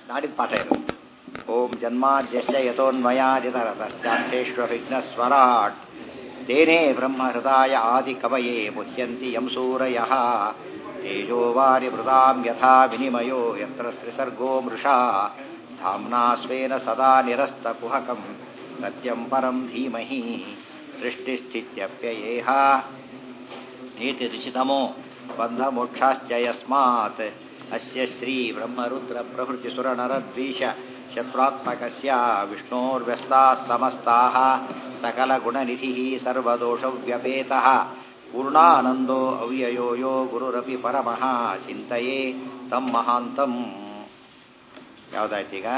ನಾಡಿದ ಪಾಠ ಇದು ಓಂ ಜನ್ಮಾದ್ಯಶ್ಚ ಯಥೋನ್ಮಯಾದಿತರತಶ್ಚಾರ್ಥೇಶ್ವ ವಿಘ್ನಸ್ವರಾಟ್ ತೇನೇ ಬ್ರಹ್ಮಹೃದಾಯ ಆದಿಕವಯೇ ಮುಹ್ಯಂತಿ ಯಂ ಸೂರಯಃ ತೇಜೋವಾರಿ ಮೃದಾಂ ಯಥಾ ವಿನಿಮಯೋ ಯತ್ರ ತ್ರಿಸರ್ಗೋ ಮೃಷಾ ಧಾಮ್ನಾ ಸ್ವೇನ ಸದಾ ನಿರಸ್ತಕುಹಕಂ ಸತ್ಯಂ ಪರಂ ಧೀಮಹಿ ಸೃಷ್ಟಿಸ್ಥಿತ್ಯಪ್ಯಯೇಹ ನೀತಿ ಋಷಿತಮೋ ಬಂಧಮೋಕ್ಷಾಶ್ಚ ಯಸ್ಮಾತ್ ಅಸ್ಯ ಶ್ರೀ ಬ್ರಹ್ಮರುದ್ರ ಪ್ರಭೃತಿ ಸುರನರದ್ವೀಷ ಶತ್ರುತ್ಮಕಸ್ಯ ವಿಷ್ಣೋರ್ವ್ಯಸ್ತಾः ಸಮಸ್ತಾः सकलगुणनिधिः सर्वदोषव्यपेतः पूर्णानन्दो अव्ययो यो ಗುರುರಪಿ ಪರಮಃ ಚಿಂತೆಯೇ ತಂ ಮಹಾಂತಂ ಯಾವುದಾಯ್ತು ಈಗ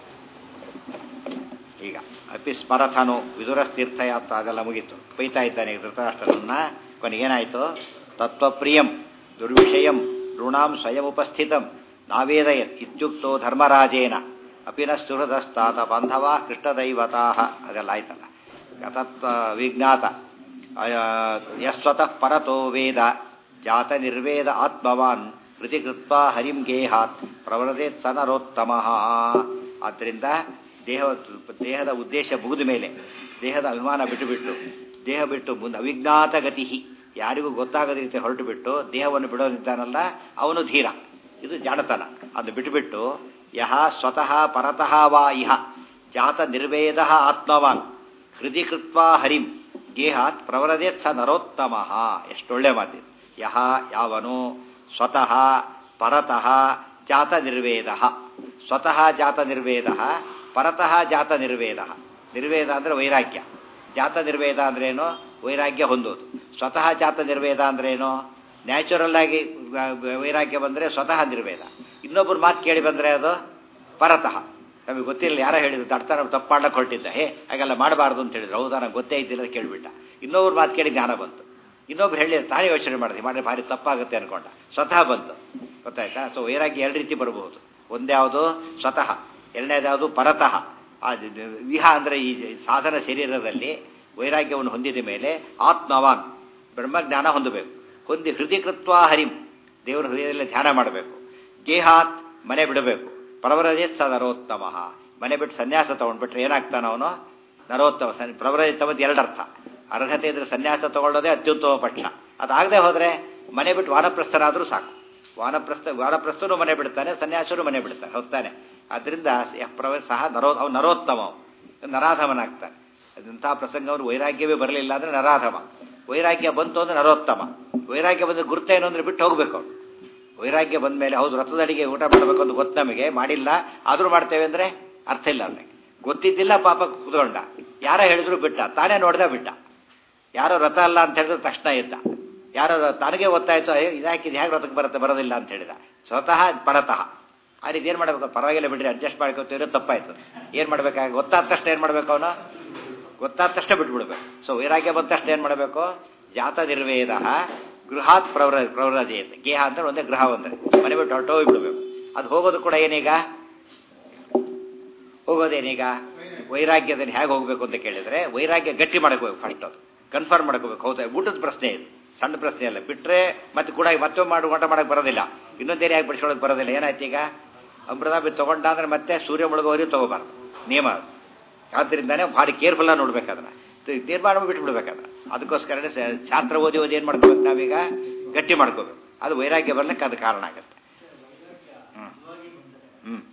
ಈಗ ಅಪಿ ಸ್ಮರಥನು ವಿದುರಸ್ತೀರ್ಥಯಾತ್ರ ಅದೆಲ್ಲ ಮುಗೀತು ಬೈತಾ ಇದ್ದಾನೆ ಧೃತರಾಷ್ಟ್ರನನ್ನ ಕೊನೆಗೇನಾಯಿತು ತತ್ವಪ್ರಿಯಂ ದುರ್ವಿಷಯಂ ಋಣಾಂ ಸ್ವಯಂ ಉಪಸ್ಥಿತಂ ನಾವೇದಯತ್ ಇತ್ಯುಕ್ತೋ ಧರ್ಮರಾಜೇನ ಅಪಿನ ಸುಹೃದಸ್ತಾತ ಬಾಂಧವ ಕೃಷ್ಣದೈವತಾ ಅದೆಲ್ಲ ಆಯ್ತಲ್ಲ ತತ್ವ ವಿಜ್ಞಾತ ಯಸ್ವತಃ ಪರತೋ ವೇದ ಜಾತ ನಿರ್ವೇದ ಆತ್ಮವಾನ್ ಕೃತಿ ಕೃತ್ವ ಹರಿಂ ಗೇಹಾತ್ ಪ್ರವೃದೇತ್ ಸನರೋತ್ತಮ ಆದ್ದರಿಂದ ದೇಹ ದೇಹದ ಉದ್ದೇಶ ಮುಗಿದ ಮೇಲೆ ದೇಹದ ಅಭಿಮಾನ ಬಿಟ್ಟುಬಿಟ್ಟು ದೇಹ ಬಿಟ್ಟು ಮುಂದೆ ಅವಿಜ್ಞಾತ ಗತಿ ಯಾರಿಗೂ ಗೊತ್ತಾಗದ ರೀತಿ ಹೊರಟು ಬಿಟ್ಟು ದೇಹವನ್ನು ಬಿಡೋದಿದ್ದಾನಲ್ಲ ಅವನು ಧೀರ ಇದು ಜಾಣತನ ಅದು ಬಿಟ್ಟುಬಿಟ್ಟು ಯಹ ಸ್ವತಃ ಪರತಃ ವಾ ಇಹ ಜಾತ ನಿರ್ವೇದ ಆತ್ಮವಾನ್ ಹೃದಯ ಕೃತ್ವ ಹರಿಂ ಗೇಹಾತ್ ಪ್ರವರದೇತ್ ಸ ನರೋತ್ತಮ ಎಷ್ಟೊಳ್ಳೆ ಮಾತಿದೆ ಯಹ ಯಾವನು ಸ್ವತಃ ಪರತಃ ಜಾತ ನಿರ್ವೇದ ಸ್ವತಃ ಜಾತ ನಿರ್ವೇದ ಪರತಃ ಜಾತ ನಿರ್ವೇದ ನಿರ್ವೇದ ಅಂದರೆ ವೈರಾಗ್ಯ ಜಾತ ನಿರ್ವೇದ ಅಂದ್ರೇನು ವೈರಾಗ್ಯ ಹೊಂದೋದು ಸ್ವತಃ ಜಾತ ನಿರ್ವೇದ ಅಂದ್ರೇನು ನ್ಯಾಚುರಲ್ ಆಗಿ ವೈರಾಗ್ಯ ಬಂದರೆ ಸ್ವತಃ ನಿರ್ವೇದ ಇನ್ನೊಬ್ಬರು ಮಾತು ಕೇಳಿ ಬಂದರೆ ಅದು ಪರತಃ ನಮಗೆ ಗೊತ್ತಿಲ್ಲ ಯಾರೋ ಹೇಳಿದ್ರು ದಡ್ತಾನ ತಪ್ಪು ಮಾಡ್ಲಕ್ಕೆ ಹೊರಟಿದ್ದ ಹೇ ಹಾಗೆಲ್ಲ ಮಾಡಬಾರ್ದು ಅಂತ ಹೇಳಿದ್ರು ಹೌದಾ ನಂಗೆ ಗೊತ್ತೇ ಇದ್ದಿಲ್ಲ ಕೇಳಿಬಿಟ್ಟ ಇನ್ನೊಬ್ರು ಮಾತು ಕೇಳಿ ಜ್ಞಾನ ಬಂತು ಇನ್ನೊಬ್ರು ಹೇಳಿ ತಾನೇ ಯೋಚನೆ ಮಾಡಿದೆ ಮಾಡಿದ್ರೆ ಭಾರಿ ತಪ್ಪಾಗುತ್ತೆ ಅನ್ಕೊಂಡ ಸ್ವತಃ ಬಂತು ಗೊತ್ತಾಯ್ತಾ ಸೊ ವೈರಾಗ್ಯ ಎರಡು ರೀತಿ ಬರಬಹುದು ಒಂದ್ಯಾವುದು ಸ್ವತಃ ಎರಡನೇದ್ಯಾವುದು ಪರತಃ ಆ ವಿಹ ಅಂದರೆ ಈ ಸಾಧನ ಶರೀರದಲ್ಲಿ ವೈರಾಗ್ಯವನ್ನು ಹೊಂದಿದ ಮೇಲೆ ಆತ್ಮವಾನ್ ಬ್ರಹ್ಮಜ್ಞಾನ ಹೊಂದಬೇಕು ಹೊಂದಿ ಹೃದಯಕೃತ್ವ ಹರಿಂ ದೇವರ ಹೃದಯದಲ್ಲಿ ಧ್ಯಾನ ಮಾಡಬೇಕು ಗೇಹಾತ್ ಮನೆ ಬಿಡಬೇಕು ಪ್ರವರದೇ ಸ ನರೋತ್ತಮ ಮನೆ ಬಿಟ್ಟು ಸನ್ಯಾಸ ತಗೊಂಡ್ಬಿಟ್ರೆ ಏನಾಗ್ತಾನ ಅವನು ನರೋತ್ತಮ ಸನ್ ಪ್ರವರದೇ ತಮ್ಮದು ಎರಡರ್ಥ ಅರ್ಹತೆ ಇದ್ರೆ ಸನ್ಯಾಸ ತಗೊಳ್ಳೋದೇ ಅತ್ಯುತ್ತಮ ಪಕ್ಷ ಅದಾಗದೆ ಹೋದರೆ ಮನೆ ಬಿಟ್ಟು ವಾನಪ್ರಸ್ಥನಾದರೂ ಸಾಕು ವಾನಪ್ರಸ್ಥ ವಾನಪ್ರಸ್ಥನು ಮನೆ ಬಿಡ್ತಾನೆ ಸನ್ಯಾಸರು ಮನೆ ಬಿಡ್ತಾನೆ ಹೋಗ್ತಾನೆ ಅದರಿಂದ ಪ್ರವ ಸಹ ನರೋ ಅವನು ನರೋತ್ತಮ ನರಾಧಮನಾಗ್ತಾನೆ ಅದಂತಹ ಪ್ರಸಂಗ ಅವನು ವೈರಾಗ್ಯವೇ ಬರಲಿಲ್ಲ ಅಂದರೆ ನರಾಧಮ ವೈರಾಗ್ಯ ಬಂತು ಅಂದರೆ ನರೋತ್ತಮ ವೈರಾಗ್ಯ ಬಂದ ಗುರುತೇನು ಅಂದರೆ ಬಿಟ್ಟು ಹೋಗ್ಬೇಕು ಅವನು ವೈರಾಗ್ಯ ಬಂದ ಮೇಲೆ ಹೌದು ರಥದಡಿಗೆ ಊಟ ಮಾಡಬೇಕು ಅಂತ ಗೊತ್ತು ನಮಗೆ ಮಾಡಿಲ್ಲ ಆದರೂ ಮಾಡ್ತೇವೆ ಅಂದರೆ ಅರ್ಥ ಇಲ್ಲ ಅವನಿಗೆ ಗೊತ್ತಿದ್ದಿಲ್ಲ ಪಾಪ ಕುತ್ಕೊಂಡ ಯಾರ ಹೇಳಿದ್ರು ಬಿಟ್ಟ ತಾನೇ ನೋಡ್ದ ಬಿಟ್ಟ ಯಾರೋ ರಥ ಅಲ್ಲ ಅಂತ ಹೇಳಿದ್ರೆ ತಕ್ಷಣ ಇದ್ದ ಯಾರೋ ತನಗೆ ಗೊತ್ತಾಯ್ತು ಇದಾಕಿದ್ ಹೇಗೆ ರಥಕ್ಕೆ ಬರುತ್ತೆ ಬರೋದಿಲ್ಲ ಅಂತ ಹೇಳಿದ ಸ್ವತಃ ಪರತಃ ಆ ರೀತಿ ಏನು ಮಾಡಬೇಕು ಪರವಾಗಿಲ್ಲ ಬಿಡ್ರಿ ಅಡ್ಜಸ್ಟ್ ಮಾಡ್ಕೊತೀರೋ ತಪ್ಪಾಯ್ತು ಏನು ಮಾಡ್ಬೇಕಾಗ ಗೊತ್ತಾದ ತಕ್ಷಣ ಏನು ಮಾಡ್ಬೇಕು ಅವನು ಗೊತ್ತಾದ ತಕ್ಷಣ ಬಿಟ್ಬಿಡ್ಬೇಕು ಸೊ ವೈರಾಗ್ಯ ಬಂದ ತಕ್ಷಣ ಏನು ಮಾಡಬೇಕು ಜಾತ ನಿರ್ವೇದ ಗೃಹಾತ್ ಪ್ರವರ ಪ್ರವರಜೆಯತೆ ಗೇಹ ಅಂದ್ರೆ ಒಂದೇ ಗೃಹ ಒಂದರೆ ಮನೆ ಬಿಟ್ಟು ಹೊರಟೋಗಿ ಬಿಡಬೇಕು ಅದು ಹೋಗೋದು ಕೂಡ ಏನೀಗ ಹೋಗೋದೇನೀಗ ವೈರಾಗ್ಯದಲ್ಲಿ ಹೇಗೆ ಹೋಗಬೇಕು ಅಂತ ಕೇಳಿದ್ರೆ ವೈರಾಗ್ಯ ಗಟ್ಟಿ ಮಾಡ್ಕೋಬೇಕು ಫಸ್ಟ್ ಅದು ಕನ್ಫರ್ಮ್ ಮಾಡ್ಕೋಬೇಕು ಹೌದಾ ಊಟದ ಪ್ರಶ್ನೆ ಇದು ಸಣ್ಣ ಪ್ರಶ್ನೆ ಅಲ್ಲ ಬಿಟ್ಟರೆ ಮತ್ತೆ ಕೂಡ ಮತ್ತೊಮ್ಮೆ ಮಾಡಿ ಊಟ ಮಾಡಕ್ಕೆ ಬರೋದಿಲ್ಲ ಇನ್ನೊಂದೇನು ಯಾಕೆ ಬಿಡಿಸ್ಕೊಳಕ್ಕೆ ಬರೋದಿಲ್ಲ ಏನಾಯ್ತು ಈಗ ಅಮೃತಾಬಿ ತೊಗೊಂಡ ಅಂದ್ರೆ ಮತ್ತೆ ಸೂರ್ಯ ಮುಳುಗೋವರೆಗೂ ತೊಗೋಬಾರ್ದು ನಿಯಮ ಆದ್ದರಿಂದಾನೇ ಭಾರಿ ಕೇರ್ಫುಲ್ಲಾಗಿ ನೋಡ್ಬೇಕು ಅದನ್ನ ತೀರ್ಮಾನ ಬಿಟ್ಬಿಡ್ಬೇಕದ ಅದಕ್ಕೋಸ್ಕರ ಶಾಸ್ತ್ರ ಓದಿ ಓದಿ ಏನು ಮಾಡ್ಕೋಬೇಕು ನಾವೀಗ ಗಟ್ಟಿ ಮಾಡ್ಕೋಬೇಕು ಅದು ವೈರಾಗ್ಯ ಬರ್ಲಿಕ್ಕೆ ಅದು ಕಾರಣ ಆಗುತ್ತೆ ಹ್ಮ್ ಹ್ಮ್